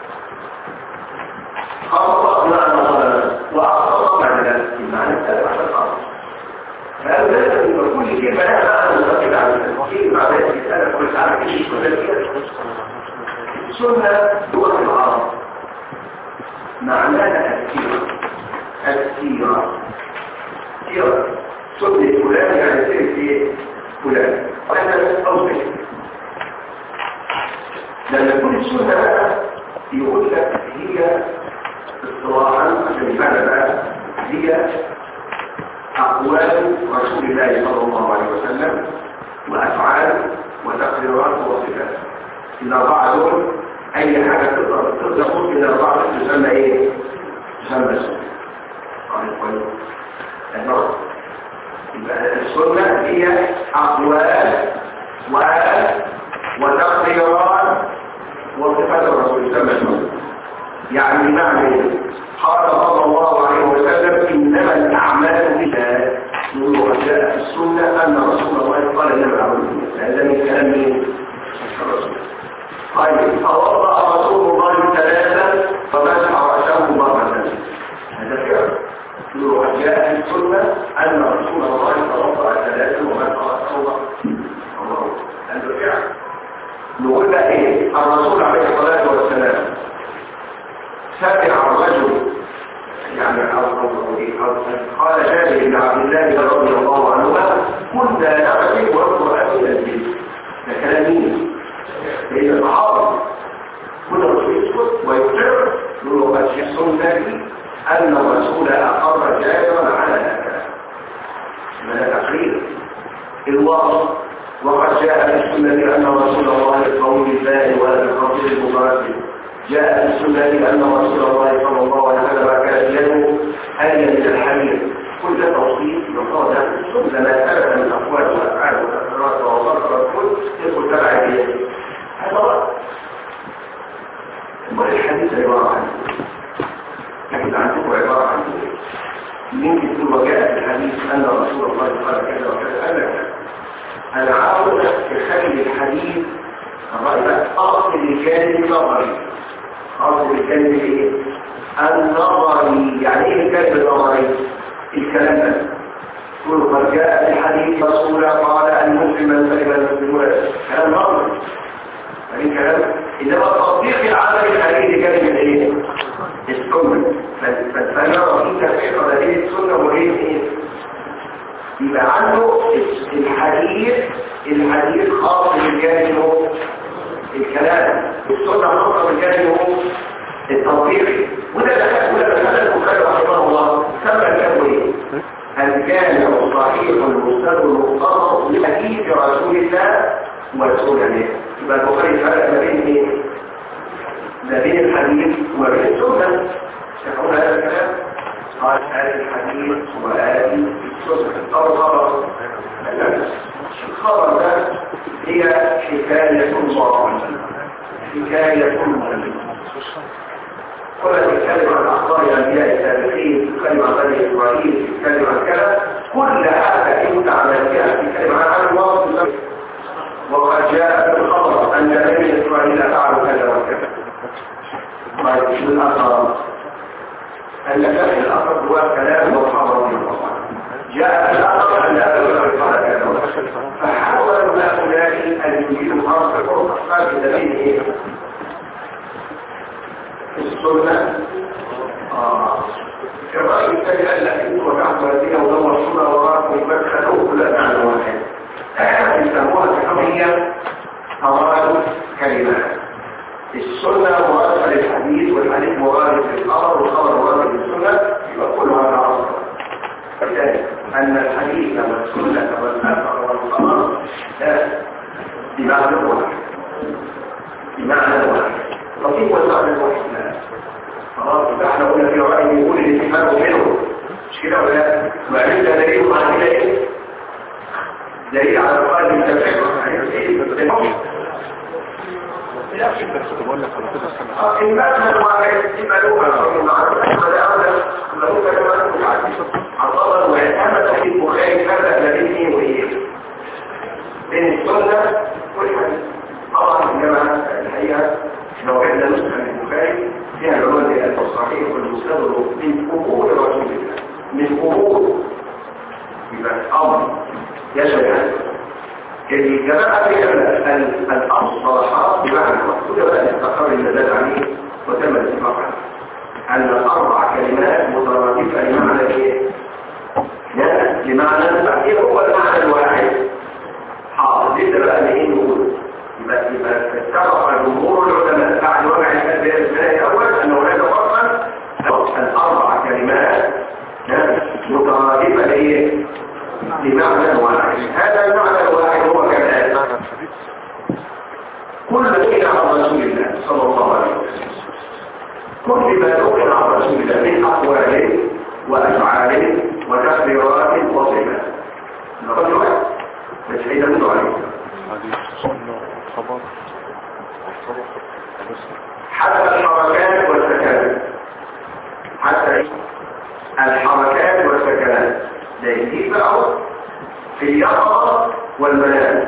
S1: خاصة معنى ظلم وأخبر معنى المعنى الثالث عشر خاصة فهذا لازم يبقى كل كلمة لها معنى مستقل عن التفصيل مع ذلك السنة كل ساعة كل كل سنة لغة العرب معناها السيرة السيرة سيرة سنة فلان يعني سيرة فلان وأنا أوضح لما يكون السنة بقى يقول لك هي اصطلاحا عشان المعنى بقى هي أقوال رسول الله صلى الله عليه وسلم وأفعال وتقريرات وصفات الأربعة دول أي حاجة تقدر تقدر تقول إن الأربعة تسمى إيه؟ تسمى سنة قال كويس النظر يبقى السنة هي أقوال و وتقريرات وصفات الرسول صلى الله عليه وسلم يعني معنى قال صلى الله عليه وسلم انما الاعمال بالله نقول جاء في السنه ان رسول الله قال انما الاعمال بالله هذا من كلام مين؟ الرسول طيب توضا رسول الله ثلاثا فمسح راسه مره هذا فعل نقول جاء في السنه ان رسول الله توضا ثلاثا ومسح راسه مره هذا فعل نقول بقى ايه الرسول عليه الصلاة والسلام سمع الرجل يعني قال جابر بن عبد الله رضي الله عنهما كنا نغسل ونذكر امين البيت ده كلام مين؟ لان الصحابه كنا الرسول يسكت ويقر يقول قد سنتي ان الرسول اقر جابرا على هذا من تقرير الواصل وقد جاء في السنة أن رسول الله قول الله وهذا الخطير المبارك جاء في السنة أن رسول الله صلى الله عليه وسلم كان يده هيا من الحمير كل توصيف يقال له السنة ما ثبت من أقوال وأفعال وتقريرات ووصف الكل يدخل تبع بيده هذا رأي والحديث عبارة عن لكن عندكم عبارة عن يمكن ثم جاء في الحديث أن رسول الله قال كذا وكذا أنا أنا عاوز تخلي الحديث الرأي أصل الجانب نظري أصل الجانب إيه؟ النظري يعني إيه الجانب النظري؟ الكلام ده كل قد جاء في الحديث رسول قال المسلم من سلم المسلمون كلام نظري يعني كلام إنما التطبيق العملي الحديث جانب الإيه؟ السنة فنرى في تفسير هذه السنة وهي إيه؟ يبقى عنده الحديث الحديث خاص بالجانب الكلام السنة خاصة بالجانب التطبيقي وده دخل وده دخل البخاري رحمه الله سمى الكلام ايه؟ الجامع الصحيح المستند المختصر لحديث رسول الله والسنة يبقى البخاري فرق ما بين ايه؟ ما بين الحديث وما بين السنة تفهم هذا الكلام؟ قال هذا الحديث وهذه السنة أو خبر الخبر ده هي حكاية الله حكاية كل تتكلم عن أخبار الأنبياء السابقين تتكلم عن بني إسرائيل تتكلم عن كذا كل هذا أنت عملتها تتكلم عن الوصف وقد جاء في الخبر أن بني إسرائيل فعلوا كذا وكذا طيب شو الأخبار أن فتح الأخر هو كلام وخبر من الله جاء الأخر أن أبدا قال كذا فحاول هؤلاء أن يجيبوا خاصة الأخر في دليل السنة آه. الرأي الثاني قال لك انتوا وجعتوا والدينا ودور صورة وراكم المدخل كل معنى واحد يسموها الحمية أراد كلمات السنة مرادفة للحديث والحديث مرادف للخبر والخبر مرادف للسنة يبقى كل هذا عصر فالثاني أن الحديث والسنة والأثر والخبر لا بمعنى واحد بمعنى واحد لطيف والمعنى الواحد لا خلاص يبقى احنا قلنا في رأي يقول الاتفاق منه مش كده ولا لا؟ وعرفنا دليل على كده ايه؟ دليل على القائد التفاق المبنى الواحد يبقى له عطالا ويتمت في البخاري فرق بين وايه بين السنه والحديث طبعا الجماعه الحقيقه لو عندنا نسخه من البخاري فيها العنوان زي الصحيح والمستدر من امور رسول الله من امور يبقى امر يشمل هذا الجماعة فيها الأمر صلاحات بمعنى المقصود بقى استقر الدلال عليه وتم الاتفاق عليه أن الأربع كلمات مترادفة لمعنى إيه؟ لا لمعنى إيه هو المعنى الواحد حاضر لسه بقى نهين نقول يبقى يبقى اتفق جمهور العلماء بعد وضع الأدبياء الثاني الأول أن هناك فرقا الأربع كلمات مترادفة لإيه؟ بمعنى واحد هذا المعنى الواحد هو كذلك كل شيء عن رسول الله صلى الله عليه وسلم كل ما نقل عن رسول الله من اقوال وافعال وتقريرات وصفات نقول واحد بس حين نقول عليه حتى الحركات والسكنات حتى الحركات والسكنات ده يجيب بقى في اليقظة والمنام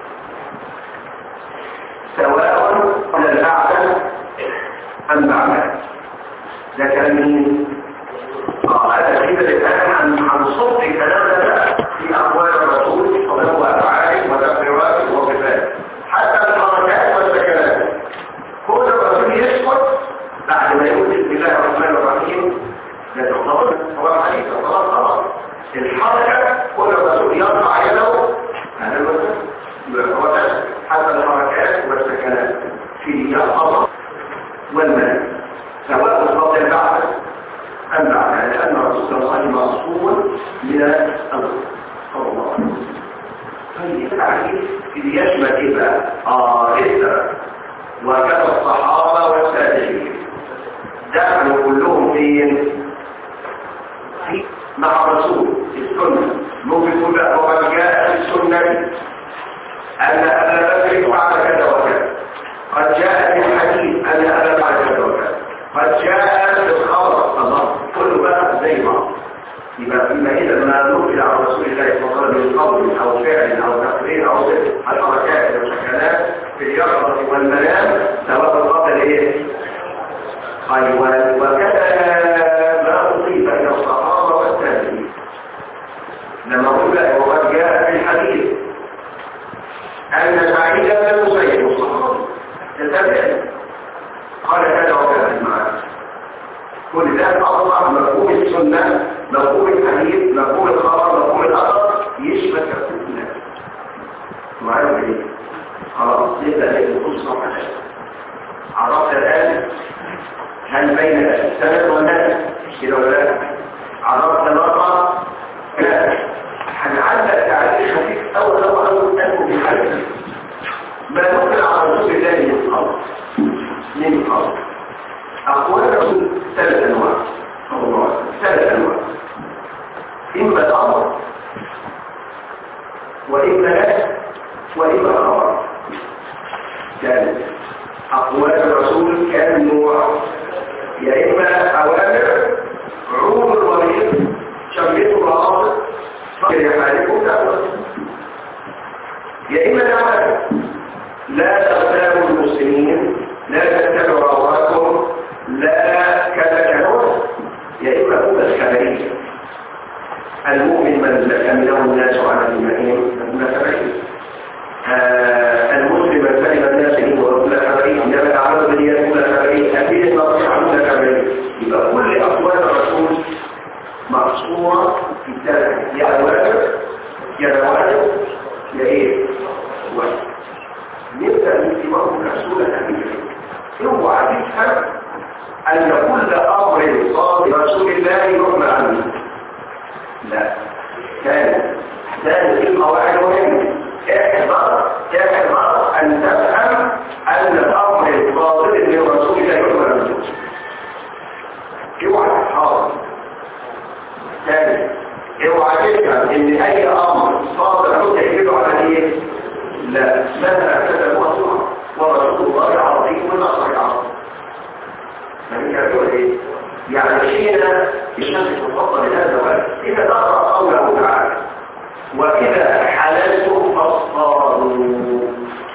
S1: سواء قبل البعثة أم بعدها ده كان مين؟ اه هذا كده الآن عن عن صدق كلام ده في أقوال الرسول وهو أفعاله وتقريراته وصفاته حتى الحركات والسكنات كل الرسول يسكت بعد ما يقول بسم الله الرحمن الرحيم لا تعتبر هو الحديث خلاص خلاص الحركة كل الرسول يرفع يده هذا المثل حتى الحركات والسكنات في اليقظة والمنام سواء قبل البعث أم بعدها لأن رسول الله معصوم من الأمر صلى الله عليه وسلم طيب التعريف اللي يشمل ايه بقى؟ اه لسه وكذا الصحابة والتابعين دخلوا كلهم فين؟ في مع الرسول السنة ممكن يقول بقى وقد جاء في السنة أن أبا بكر فعل كذا وكذا قد جاء في الحديث أن أبا فعل كذا وكذا قد جاء في الخبر الله كله بقى زي بعض يبقى فيما إذا ما نقل عن رسول الله صلى الله عليه وسلم من قول أو فعل أو تقرير أو صفة الحركات والسكنات في اليقظة والمنام سواء قبل إيه؟ أيوة وكذا ما أضيف إلى الصحابة والتابعين لما قلت وقد جاء في الحديث أن سعيد بن المسيب الصحابي تتبع قال كذا وكذا معه كل ده أصبح مفهوم السنة مفهوم الحديث مفهوم الخبر مفهوم الأثر يشمل كل الناس معايا ايه؟ خلاص نبدأ نقول صفحة عرفت الآن هل بين السند والناس كده ولا لا عرفت الرقم لا هنعلق تعليق خفيف اول اول اول تنكو بحاجه ما نقل على رسول الله من قبل من قبل اقوال الرسول ثلاث انواع صلى الله عليه وسلم ثلاث انواع اما الامر واما لا واما الخبر ثالث اقوال الرسول كان نوع يا إما أوامر عروض المريض شميته العاصر فكر حالكم دعوة يا إما دعوة لا تغتابوا المسلمين لا تتبعوا عوراتهم لا كذا كذا يا إما هو الخبرية المؤمن من أمنه الناس على المهين فهو خبرية المسلم من سلم الناس منه ورسول خبرية إنما الأعمال بالنيات كل خبرية أكيد النصيحة كل خبرية يبقى كل أقوال الرسول مقصورة في الثلاثة يا واجب يا واجب يا ايه واجب نبدأ من سواه كسولة أميرة اوعى تفهم أن كل أمر صادر رسول الله يحمل عنه لا ثاني ثاني القواعد مهمة احذر احذر أن تفهم أن الأمر الصادر من رسول الله يحمل عنه اوعى تحاول ثاني اوعى تفهم ان اي امر صادر عنه تجيبه على ايه لا ماذا كتب الله ورسول الله عظيم من اصل العظيم يعني يقول ايه يعني شيئا الشمس تفضل لهذا الوقت اذا تقرا قوله تعالى واذا حللتم فاصطادوا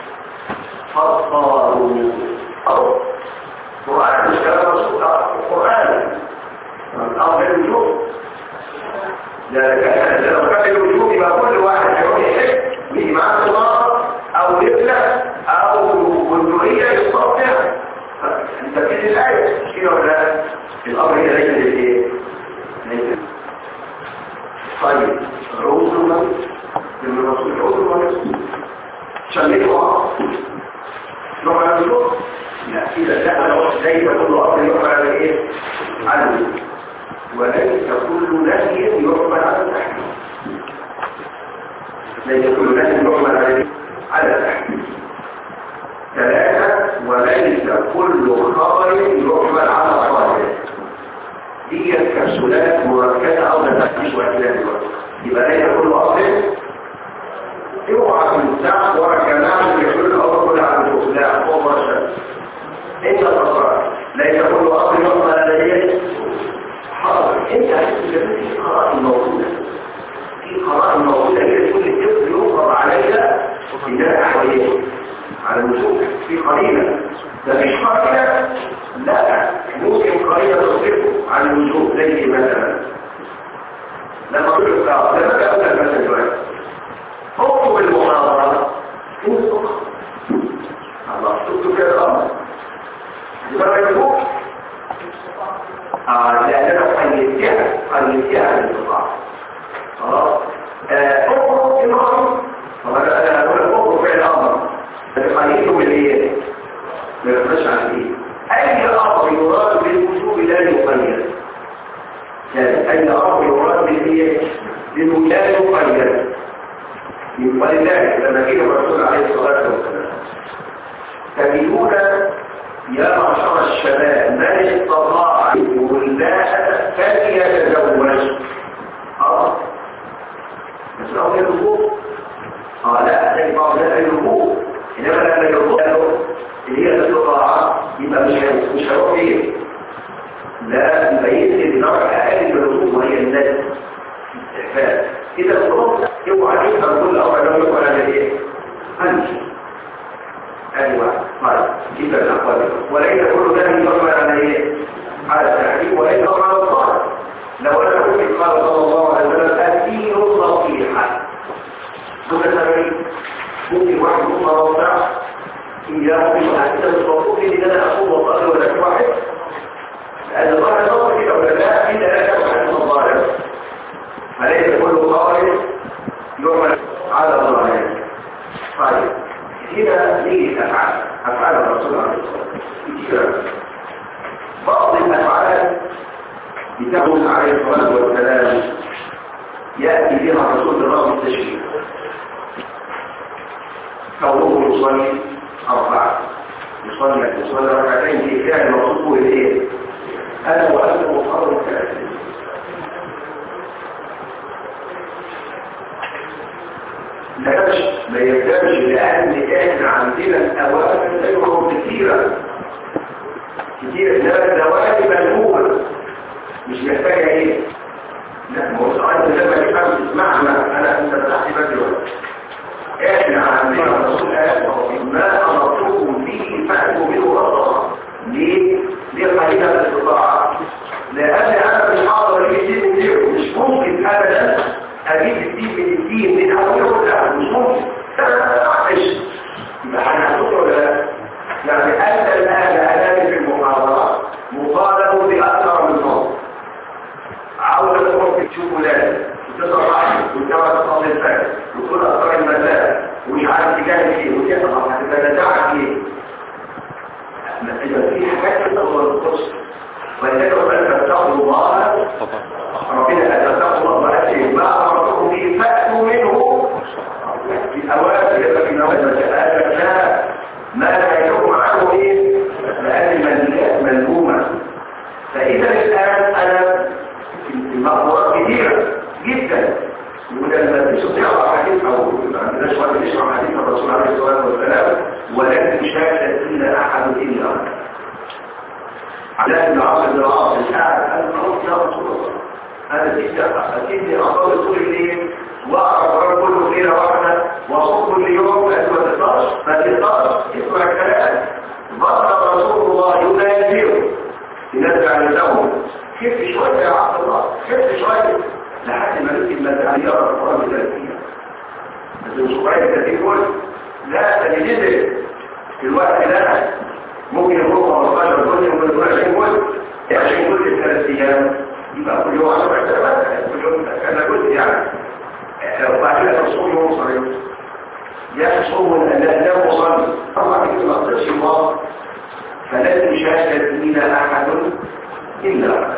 S1: فاصطادوا او قران مش كلام رسول القران الامر الوجوب لا كان لو كان الوجوب يبقى كل واحد يروح يحب من معاه الله او يبلغ او بندقيه يستطيع انت في الايه كده ولا الامر هنا ليس للايه ليس طيب عذر من الرسول عذر شلته نوع من الوجوب لا اذا دخل ليس كل امر يحمل على ايه عنه وليس كل نهي يحمل على التحريم ليس كل نهي يحمل على على التحريم ثلاثة وليس كل خبر يحمل على ظاهره دي كبسولات مركزة أو تفتيش وإعلان يبقى ليس كل أمر اوعى تنسى ورا جماعة يقول الأمر كل على الفوق لا فوق الشمس انت تصرف ليس كل أمر يحمل على ايه حاضر انت هتستفيد في قراءة موجودة في قراءة موجودة هي كل طفل يفرض عليها إنها أحواليه على الوجود في قليلة مفيش قليلة لا ممكن قليلة تصرفه عن الوجود زي مثلا لما قلت لما قلت مثلا دلوقتي اكتب المحاضرة انسق الله اكتب كده الأمر يبقى يقول آه لأننا قيدتها قيدتها للإطلاع خلاص اخرج الأمر طبعا أنا أقول اخرج فعل أمر تقيده بالإيه؟ ما يخرجش عن إيه؟ أي أمر يراد بالوجوب لا يقيد يعني أي أمر يراد بالإيه؟ لأنه لا يقيد ولذلك لما جه الرسول عليه الصلاة والسلام تجدون يا معشر الشباب من استطاع الولاء فليتزوج اه بس لو في الوقوف اه لا زي بعض لا الوقوف انما لما الوقوف اللي هي الاستطاعه يبقى مش مش هيروح فيه لا يبقى ينزل درجه اقل من الوقوف وهي الناس استحفاد اذا الوقوف اوعى تفهم كل امر لو يقول على ايه؟ انت ايوه طيب كيف الاقوال وليس كل ذلك يحمل على ايه على التحريم وليس يحمل على الظاهر لو انا قلت قال صلى الله عليه وسلم الدين نصيحه كنا سامعين ممكن واحد يقول مرضع اياه بما انت متوقف ان انا اقول وصلي ولا في واحد لان الظاهر نظر كده ولا لا الا لا تفهم الظاهر فليس كل قائل يعمل على الظاهر طيب هنا ليه أفعال أفعال الرسول عليه الصلاة والسلام بعض الأفعال بتغلق عليه الصلاة والسلام يأتي بها الرسول برغم التشريع كونه يصلي أربعة يصلي يصلي ركعتين في فعل مطلوب إليه أنا وأنت مقرر ثلاثين لاش ما يقدرش لأن احنا عندنا الأوامر تجرب كثيرة كثيرة إنما الأوامر مجهولة مش محتاجة ايه لا ما هو سؤال لما تفهم تسمعنا أنا أنت فتحت بدري احنا عندنا الرسول قال ما أمرتكم به فأتوا منه رضا ليه؟ ليه قليلة الاستطاعة لأن أنا في الحاضر اللي مش ممكن أبدا اجيب الدين من الدين من اوله لا مش ممكن معلش يبقى هنحطه ولا لا يعني انت الان الان في المحاضرات مطالب باكثر من نقط عاوز تقول شوف ولاد وتصل رحم وتجوز تصل الفجر وتقول اذكار المساء ومش عارف تجاهد فيه وتقرا هتتنازع فيه اذا في حاجات كده هو القدس ولذلك ان تتقوا الله ربنا ان تتقوا الله واتي ما امركم به فاتوا منه في الاوامر يبقى في نوازل لا ما لا يحكم عنه ايه لان المنزلات ملزومه فاذا الان انا المقدورات كثيره جدا ولما تستطيع حديث او ما عندناش وقت نشرح حديث الرسول عليه الصلاه والسلام ولن شاهد الا احد الا على ابن عاصم بن العاص الشاعر قال خلاص يا رسول الله انا جيت اكيد اصلي طول الليل واقرا كله ليله واحده واصوم كل يوم لازم ما تقدرش ما تقدرش اسمع الكلام بطل رسول الله يناديه ينادي على الزوج خف شويه يا عبد الله خف شويه لحد ما نسي المدعية القرآن بثلاثية بس مش قريب التدين كل لا تجدد في الوقت ده ممكن يكون 15 كل ممكن يكون 20 كل 20 كل في ثلاث ايام يبقى كل يوم 10 سنوات كل يوم كذا جزء يعني لو بعد كده تصوم يوم صغير يحصل ان لا وصل طبعا كده ما تقدرش الله فلن يشاهد فينا احد الا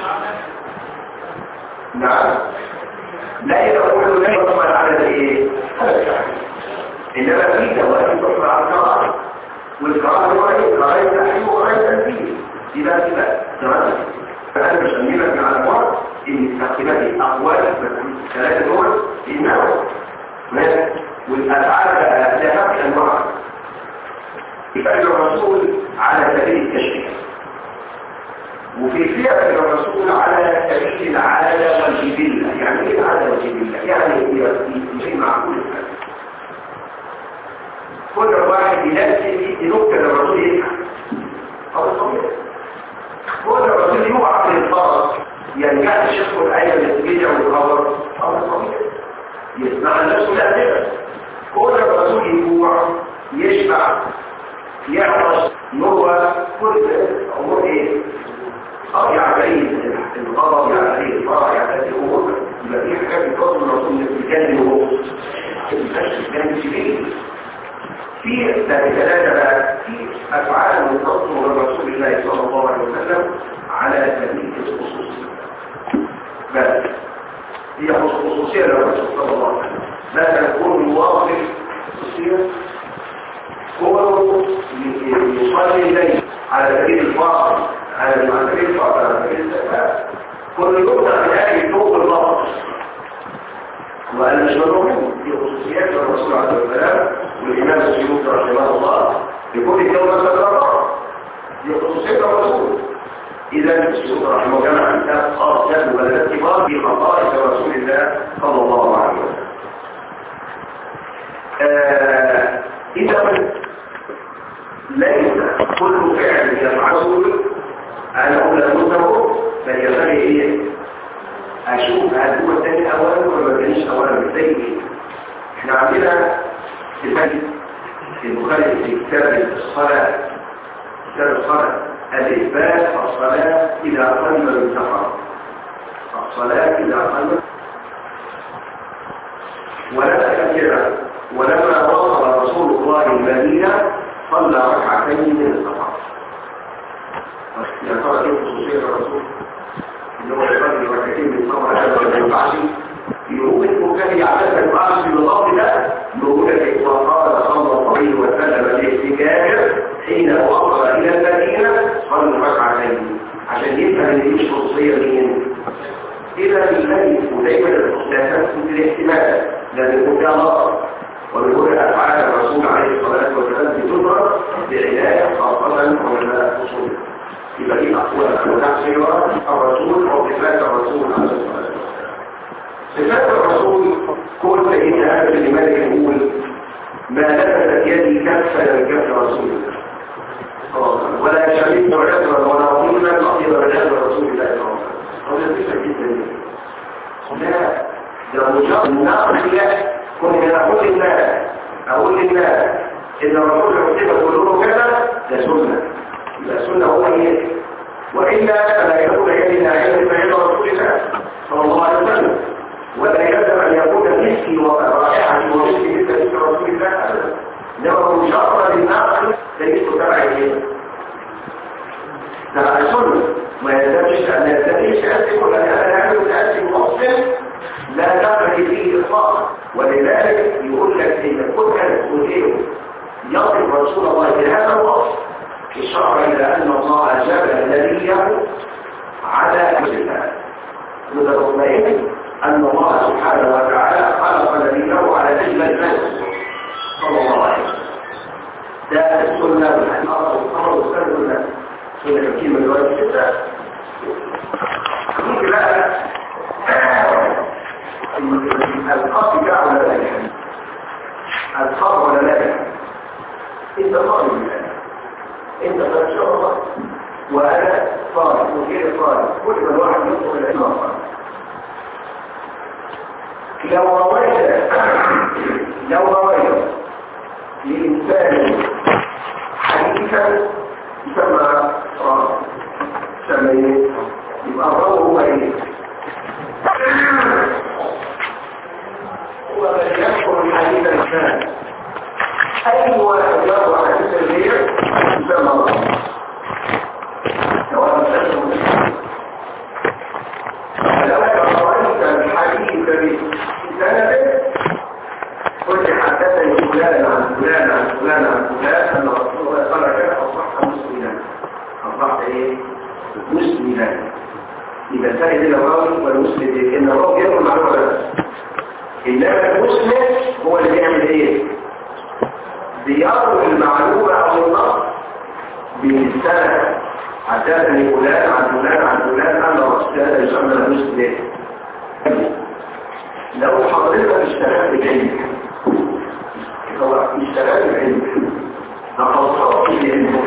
S1: نعم لا يقول لا يطمع على الايه انما في دوائر تطمع على القرار والقرار هو ايه قرار تحريم وقرار تنفيذ يبقى كده تمام فانا بسميلك على بعض ان استخدامات اقوال ثلاثه دول انه والافعال لها فرق انواع يفعل الرسول على سبيل التشريع وفي فعل الرسول على سبيل العادة والجبلة يعني ايه العادة والجبلة؟ يعني يجمع كل حاجة كل واحد ينسي ينكت الرسول يفهم هذا طبيعي كل الرسول يوعى في الفرس ينجح الشيخ الآية النسبية والخبر هذا طبيعي يسمع الناس الأدلة كل الرسول يجوع يشبع يعطش يروى كل أمور ايه أو يعتريه الغضب يعتريه الفرح يعتريه الأمور يبقى في حاجات بتوصل الرسول من الجنة وهو الجنة سبيل في ثلاثة بقى في أفعال متصل من رسول الله صلى الله عليه وسلم على سبيل الخصوصية بس هي خصوصية للرسول صلى الله عليه وسلم مثلا يكون مواقف خصوصية هو يصلي إليه على سبيل الفاضل على سبيل الفاضل على سبيل الزكاة كل يقطع من أجل فوق اللفظ وأنا مش مضمون في خصوصيات الرسول عليه السلام والإمام السيوطي رحمه الله يقول اليوم مثلا دي خصوصية الرسول إذا السيوطي رحمه الله جمع كتاب خاص له بلدات كبار في خصائص رسول الله صلى الله عليه وسلم آه إذا ليس كل فعل يفعله أنا أقول لأنه بل يفعل إيه أشوف هل هو الثاني أولا ولا ما كانش أولا زي إيه إحنا عندنا في المجلس في البخاري في كتاب الصلاة كتاب الصلاة الإثبات الصلاة إذا أقل من سفر الصلاة إذا أقل ولا كده ولما وصل رسول الله المدينة صلى ركعتين من السفر يا ترى ايه خصوصيه الرسول ان هو يصلي ركعتين من السفر هذا ما ينفعش يقول المكان يعتبر المعاصي بالله ده يقول لك وقال صلى الله عليه وسلم لاحتجاج حين وصل الى المدينه صلى ركعتين عشان يفهم ان دي مش خصوصيه مين اذا الذي ودايما الاختلافات في الاحتمال لان يكون فيها نظر وبيقول أفعال الرسول عليه الصلاة والسلام بتدرك بعناية خاصة ولا أصول يبقى دي أقوال وتحصيلات الرسول أو صفات الرسول عليه الصلاة والسلام صفات الرسول كل إن هذا لماذا يقول ما لبست يدي كفا من كف رسول الله ولا شريك عذرا ولا ظلما أطيب من هذا رسول الله صلى الله عليه وسلم هذا صفة جدا لا ده مجرد نقل كنا نقول للناس اقول للناس ان الرسول يكتب كله كذا ده سنه يبقى سنه هو ايه والا فلا يكون يد ناحيه فعل رسول الله صلى الله عليه وسلم مسكي ورائحتي ومسكي مثل اسم رسول الله ابدا انما مجرد النقل ليس تبع ايه تبع السنه ما يلزمش ان يلتقيش اسم ولا انا اعمل اسم مصر لا تقبل فيه اطلاقا ولذلك يقول لك ان كل المسؤولين يصف رسول الله بهذا الوصف إشارة إلى أن الله جبل نبيه على الله متطمئن أن الله سبحانه وتعالى خلق نبيه على أجل الناس صلى الله عليه وسلم ده السنة والحديث والأمر والسنة والسنة سنة كثير من الوقت الستة نيجي بقى القصد بقى ولا لا يعني الخبر ولا لا يعني انت طالب الآن انت قد شاء الله وانا طالب وغير طالب كل ما الواحد يدخل العلم طالب لو رويت لو رويت لإنسان حديثا يسمى راوي يسمى ايه؟ يبقى الراوي هو ايه؟ هو من يذكر الحديث الثاني اي واحد يروى حديث الغير يسمى راوي سواء كان فلما رويت الحديث بسنده قلت حدثني فلان عن فلان عن فلان عن فلان ان رسول الله قال كذا اصبحت مسلما اصبحت ايه مسلما يبقى سائل الراوي والمسلم ان الراوي يقول معلومه بس انما المسلم هو اللي بيعمل ايه بيروي المعلومه او النص بالسند حدثني فلان عن فلان عن فلان ان رسول الله يسمى المسلم لو حضرتك اشتغلت بعلم هو اشتغلت بعلم لقد بعلم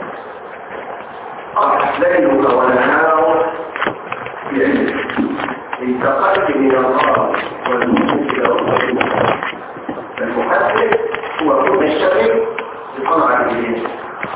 S1: أحليلك ونهار بعلم انتقلت من الله والمسلم إلى الله المحدث هو كل الشغل بطلع الدين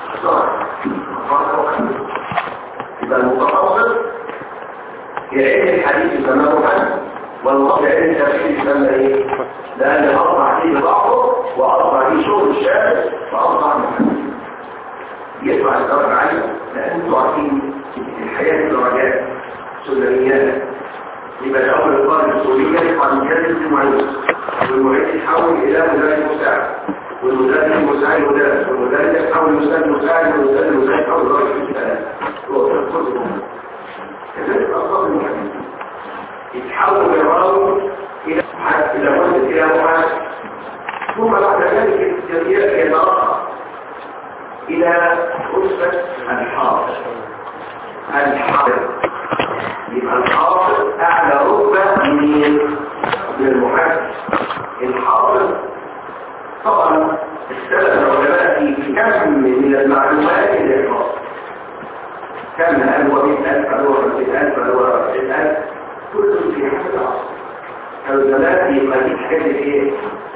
S1: يبقى المتخصص يعين الحديث تماما والنص علم التفسير يسمى ايه؟ لأن أصبح فيه ضعفه وأصبح فيه شغل الشارع فأصبح محمد يدفع الدرجة عالية لأن انتوا عارفين الحياة درجات سلميات يبقى الأول الطالب السورية يدفع من جهاز المعيد والمعيد يتحول إلى مدرس مساعد والمدرس المساعد مدرس والمدرس يتحول لمستاذ مساعد والمستاذ المساعد يتحول لدرجة الثلاث هو تفصيل كذلك أصاب المحدث يتحول الراوي الى الى مهندس الى محاسب ثم بعد ذلك يترقى الى رتبه الحافظ الحافظ يبقى الحافظ اعلى رتبه من من المحاسب الحافظ طبعا السلف العلماء في كم من المعلومات اللي يحفظ كم هل هو 100000 هل هو 50000 هل هو 90000 كل في حسب العصر الزمان يبقى دي حاجات ايه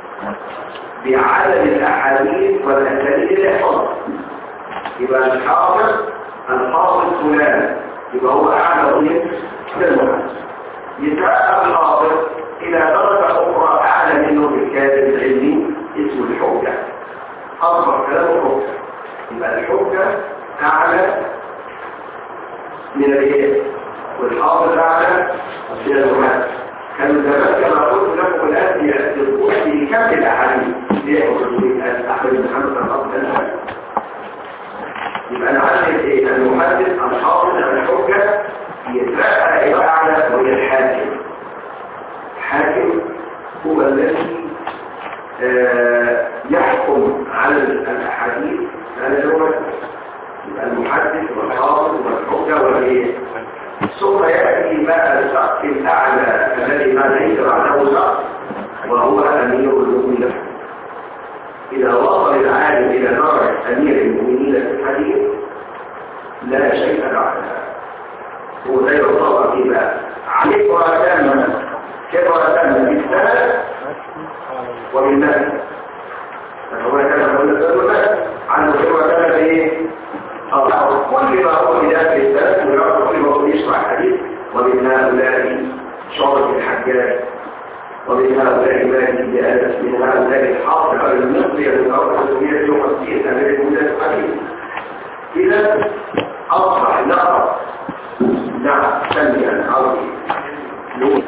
S1: بعدد الاحاديث والاساليب اللي يحفظها يبقى الحافظ الحافظ فلان يبقى هو اعلى من المحدث يترقى الحافظ الى درجه اخرى اعلى منه في الكاتب العلمي اسمه الحجه اصبح كلامه حجه يبقى الحجه اعلى من الايه والحافظ اعلى من المحدث كان زمان كما قلت لكم الان يقول في كم الاحاديث ليه احمد بن محمد بن عبد الله يبقى انا عندي ايه المحدث الحافظ الحجه يترقى الى اعلى وهي الحاكم الحاكم هو الذي آه يحكم على الاحاديث على اللغه يبقى المحدث والحافظ والحجه والايه ثم يأتي بقى السقف الأعلى الذي ما ليس بعده سقف وهو أمير المؤمنين إذا وصل العالم إلى درجة أمير المؤمنين في الحديث لا شيء بعدها هو زي الطبع في بقى عبرة تامة كبرة تامة بالسنة وبالنفس فهو كان قلنا عنه كبرة تامة بإيه؟ كل ما هو بداية الثلاث ويعرف كل ما هو يشرح الحديث ومن هؤلاء شعرة الحجاج ومن هؤلاء مالك بن انس من هؤلاء الحاصل على المصري المتوقع السورية يوم الدين امير المدن الحديث اذا اصبح لقب نعم سميا عظيم نور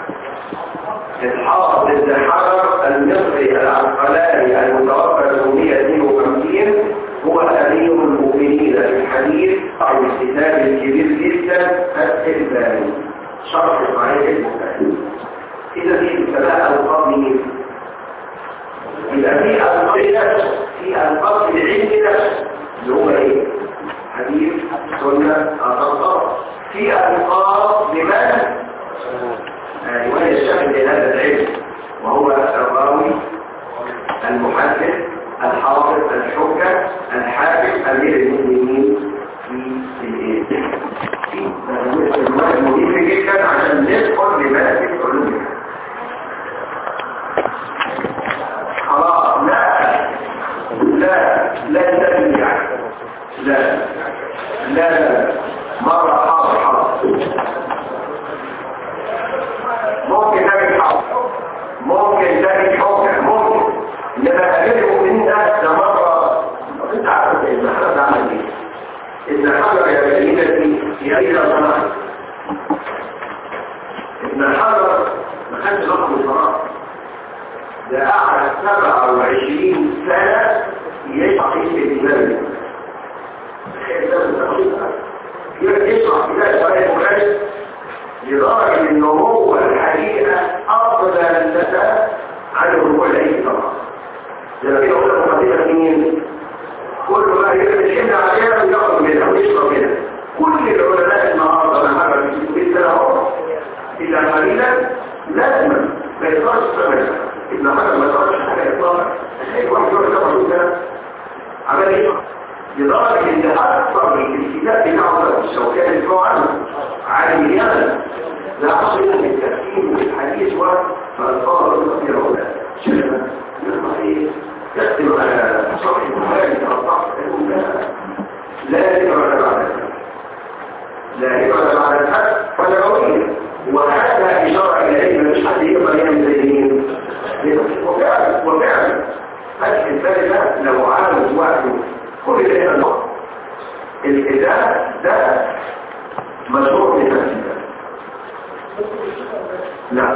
S1: الحافظ ابن حجر المصري العسقلاني المتوفى 852 هو امير المؤمنين في الحديث عن الكتاب الكبير جدا التلباني شرح صحيح البخاري اذا في ثلاث القاب مين يبقى في القاب نفسه في القاب العلم نفسه اللي هو ايه حديث سنه اثر في القاب لمن أيوة يشتغل لهذا العلم وهو الراوي المحدث الحافظ الحجة الحاكم أمير المؤمنين في الإيه مهم جدا عشان ندخل لما في العلوم خلاص لا لا لا لا لا لا مرة حاضر حاضر ممكن تعمل حق ممكن تعمل حكم ممكن انما امير المؤمنين ده ده مره انت عارف ابن حجر ده عمل ايه ابن حجر يا سيدتي في اي صناعه ابن حجر ما كانش رقم الفراغ ده قعد 27 سنه يشرح اسم الامام يشرح كده شويه مخالف لدرجة ان هو الحقيقة افضل لك عن الركوع العيد طبعا لما كده قلت مقدمة مين كل ما يرمي الحمل عليها وياخد منها ويشرب منها كل العلماء النهارده انا هذا في السنة اهو الا قليلا لازما ما يقدرش ثمنها ابن حجر ما يقدرش حاجه اطلاقا اي واحد يقول لك ده عمل ايه لدرجة ان اكثر من الكتاب بتاعه الشوكات اللي عنه عن اليمن لا أصل من التفكير والحديث والفاظ الكثيرة هنا شبه يصبح يقدم على صفح البخاري أربعة لا يقدر على بعد لا يقدر على الحد ولا قوية وحتى إشارة إلى علم مش حد يقدر يعمل زي مين وفعلا وفعلا فتح الثالثة لو عالم وحده كل ده يبقى الإله ده مشروع من نفسه لا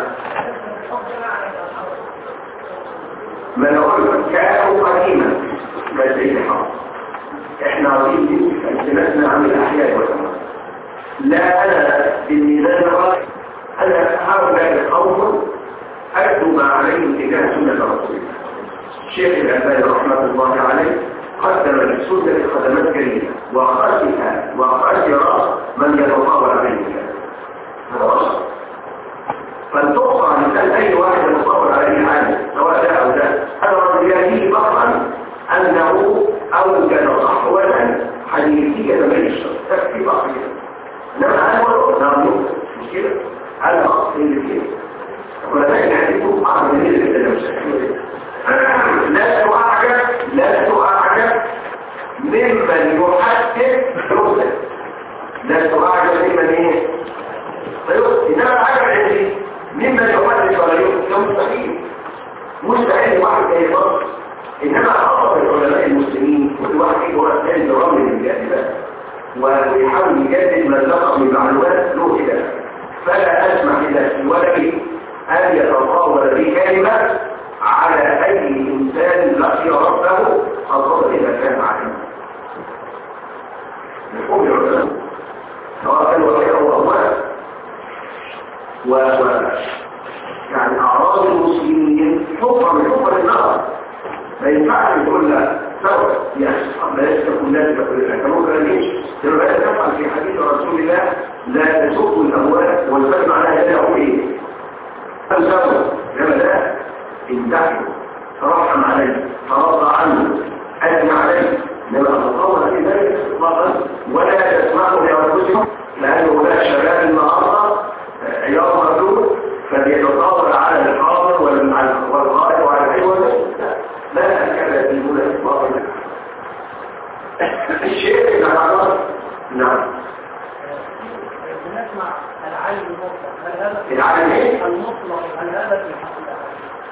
S1: ما نقول كانوا قديما لا زي حق احنا عايزين التماسنا عن الاحياء والاموات لا انا بالميزان الراي انا هؤلاء القوم ادوا ما عليهم تجاه سنه رسول الله الشيخ الالباني رحمه الله عليه قدم للسنه خدمات جليله وخسف وخسر من يتطاول عليه هذا فلتقطع مثال اي واحد يتصور عليه حاجه سواء ده او ده هذا الرجل يهديه بطرا انه اوجد صحوه حديثيه من الشر تكفي بقى كده انما هذا هو نعم مش كده هذا اصل اللي فيه ولكن حديثه اعظم من اللي في لا تعجب لا تعجب ممن يحدث يوسف لا تعجب ممن ايه فيوسف انما العجب عندي ممن يحدث ولا يوسف ده مستحيل مستحيل واحد زي مصر انما خطط العلماء المسلمين كل واحد فيه هو الثاني برغم من الجاذبات ويحاول يجدد ما سبق من معلومات له كده فلا اسمح لنفسي ولا لي ان يتطاول بي كلمه على اي انسان لقي ربه خاصه اذا كان عالما يقوم العلماء سواء كان وكيل او اموات و يعني اعراض المسلمين حكم من حكم النار ما ينفعش يقول لا سوا يعني لا يسكن لا تكون لك ممكن ليش لما تفعل في حديث رسول الله لا تسوق الاموال والفرق معناها يدعو ايه فسوا لما لا امتحنوا ترحم عليه ترضى عنه اجمع عليه لما تطور في ذلك اطلاقا ولا تسمعوا لانفسهم لانه لا شباب النهارده عيار مردود فبيتطاول على الحاضر والغائب وعلى العوض لا هكذا يجيبون اطلاقا الشيء اللي نعم
S3: بنسمع العلم المطلق هل هذا
S1: العلم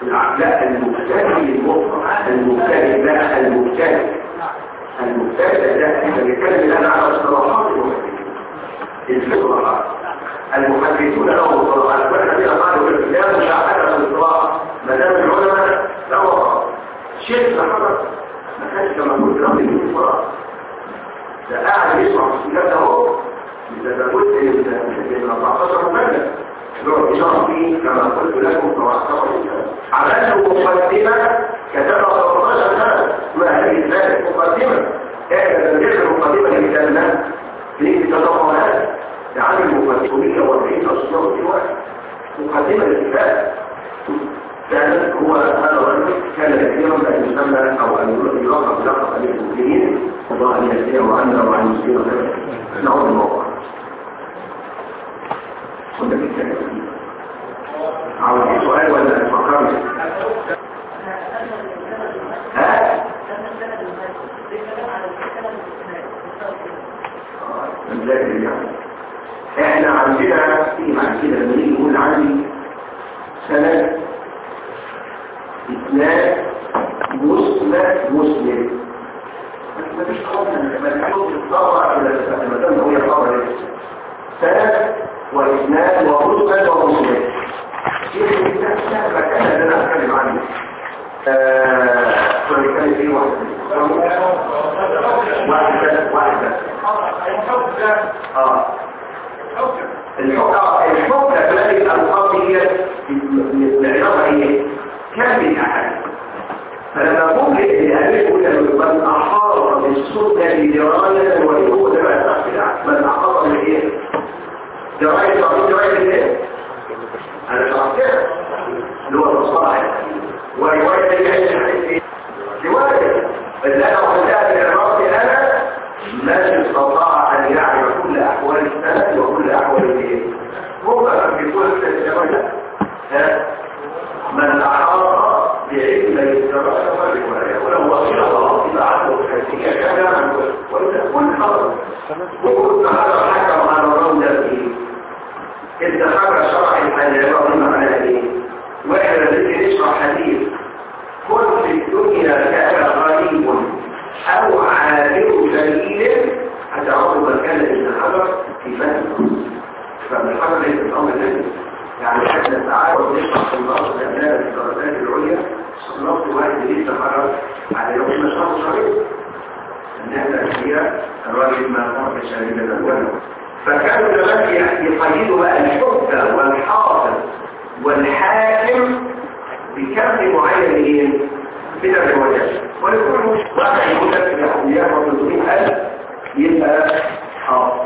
S1: لا المبتدئ المطلق المبتدئ لا المبتدئ المبتدئ ده احنا بنتكلم الان على اصطلاحات المحدثين الاصطلاحات المحدثون لهم اصطلاحات والذين قالوا لا مشاهده في الاصطلاح ما دام العلماء لا وقع شيخ محمد ما كانش كما قلت له في الاصطلاح ده قاعد يسمع في الكتاب ده اهو ده قلت من 14 مجلد نوع إشارة فيه كما قلت لكم توعصر عملت مقدمة كتبها 13 سنة ما هذه ذلك مقدمة كانت تنجح المقدمة لكتابنا في تضمنات لعمل مقدمية والعيد أصدار في واحد مقدمة للكتاب كان هو هذا الرجل كان كثيرا بأن يسمى أو أن يلقب بلقب أمير المسلمين الله أن يهديه وعنا وعن المسلمين نعود الموضوع كنت بتتكلم عاوز سؤال ولا تفكرني ها احنا عندنا في معنى كده لما نيجي نقول عندي سنة اثنان مسلم مسلم ما فيش قوة ما تحط الضوء على المكان هو يقرر سنة واثنان ومسلم ومسلم شيء الإنسان سهل كان لنا أتكلم عنه كنا نتكلم فيه واحدة واحدة واحدة اه الحكم الحكم الذي الألفاظ هي العلاقة هي كم من أحد فلما قلت لأبي قلت من أحاط بالسنة دراية وهو ده بقى تحت من أحاط بالإيه؟ دراية تعطيه دراية بالإيه؟ أنا شرحتها اللي هو المصطلح ورواية الحديث الحديث رواية اللي أنا قلتها في العراق أنا ما استطاع أن يعرف كل أحوال السنة وكل أحوال الإيه؟ هو في كل السنة من أحاط بعلم الدراسة والرواية ولو وصل الله إلى عقل الحديثية كان وإذا كل خبر وقلت هذا حكم على الرمز فيه التخرج شرع الحلال معنى ايه واحنا نبتدي نشرح حديث كل في الدنيا كان غريب او عابر دليل هتعرفوا مكان ابن حجر في فهم فابن حجر ليس الامر الثاني يعني احنا تعالوا نشرح في النص الامام في الدرجات العليا نص واحد لسه حجر على يوم نشرح شريط الناس الكبيره الراجل ما فرق شريط الاول فكانوا دلوقتي يقيدوا بقى الحكم والحافظ والحاكم بكم معين ايه من الروايات ولكل واحد يقول لك بحميات و300000 يبقى حافظ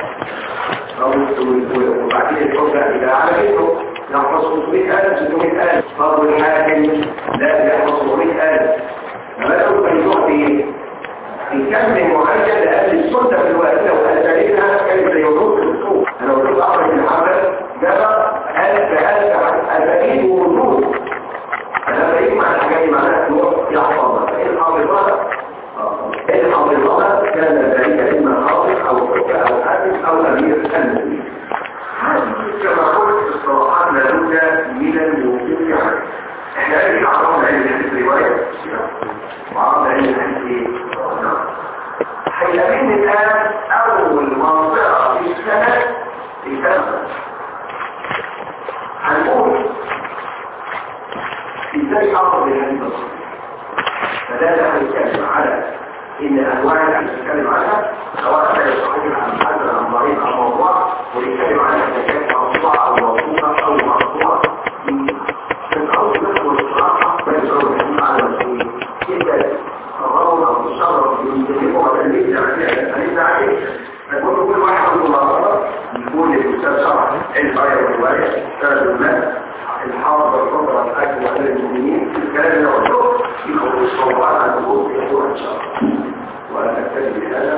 S1: وبعدين الحكم إذا على كده يحفظ 500000 600000 طب والحاكم لا يحفظ 700000 ما لو بيروح بايه بكم معين لأهل السنة في الوقت لو أسالينها كيف يوضوط السوق أنا قلت أحمد بن حنبل جاب ألف ألف أساليب وردود أنا بقيت مع الحاجات معناها نوع يحفظها فإن حافظها إن حافظها كان ذلك إما حافظ أو حكم أو حاكم أو أمير المسلمين هذه كما قلت الصراحات لابد من الوقوف عنها احنا قلت عرفنا علم الحديث رواية وعرفنا علم الحديث هيقابلني الآن أول منطقة في السنة في سنة هنقول ازاي أفضل الحديث الصحيح فده ده هنتكلم على إن أنواع اللي هنتكلم عنها سواء كان صحيح عن حد عن مريض عن موضوع ونتكلم عنها إذا كانت موضوع أو موضوعة أو مرفوعة من أول نحو الصراحة بيزور الحديث على المسؤولين جدا الرغم أو الشرف يمتلكه على الليل عليه عليه نقول كل واحد عنده مهارة يقول للأستاذ شرح الآية والرواية ثلاث الناس الحافظ الفضل الأكل وأهل المؤمنين الكلام اللي قلته يخرج صواب على الوقوف يقول إن شاء الله وأنا أكتب بهذا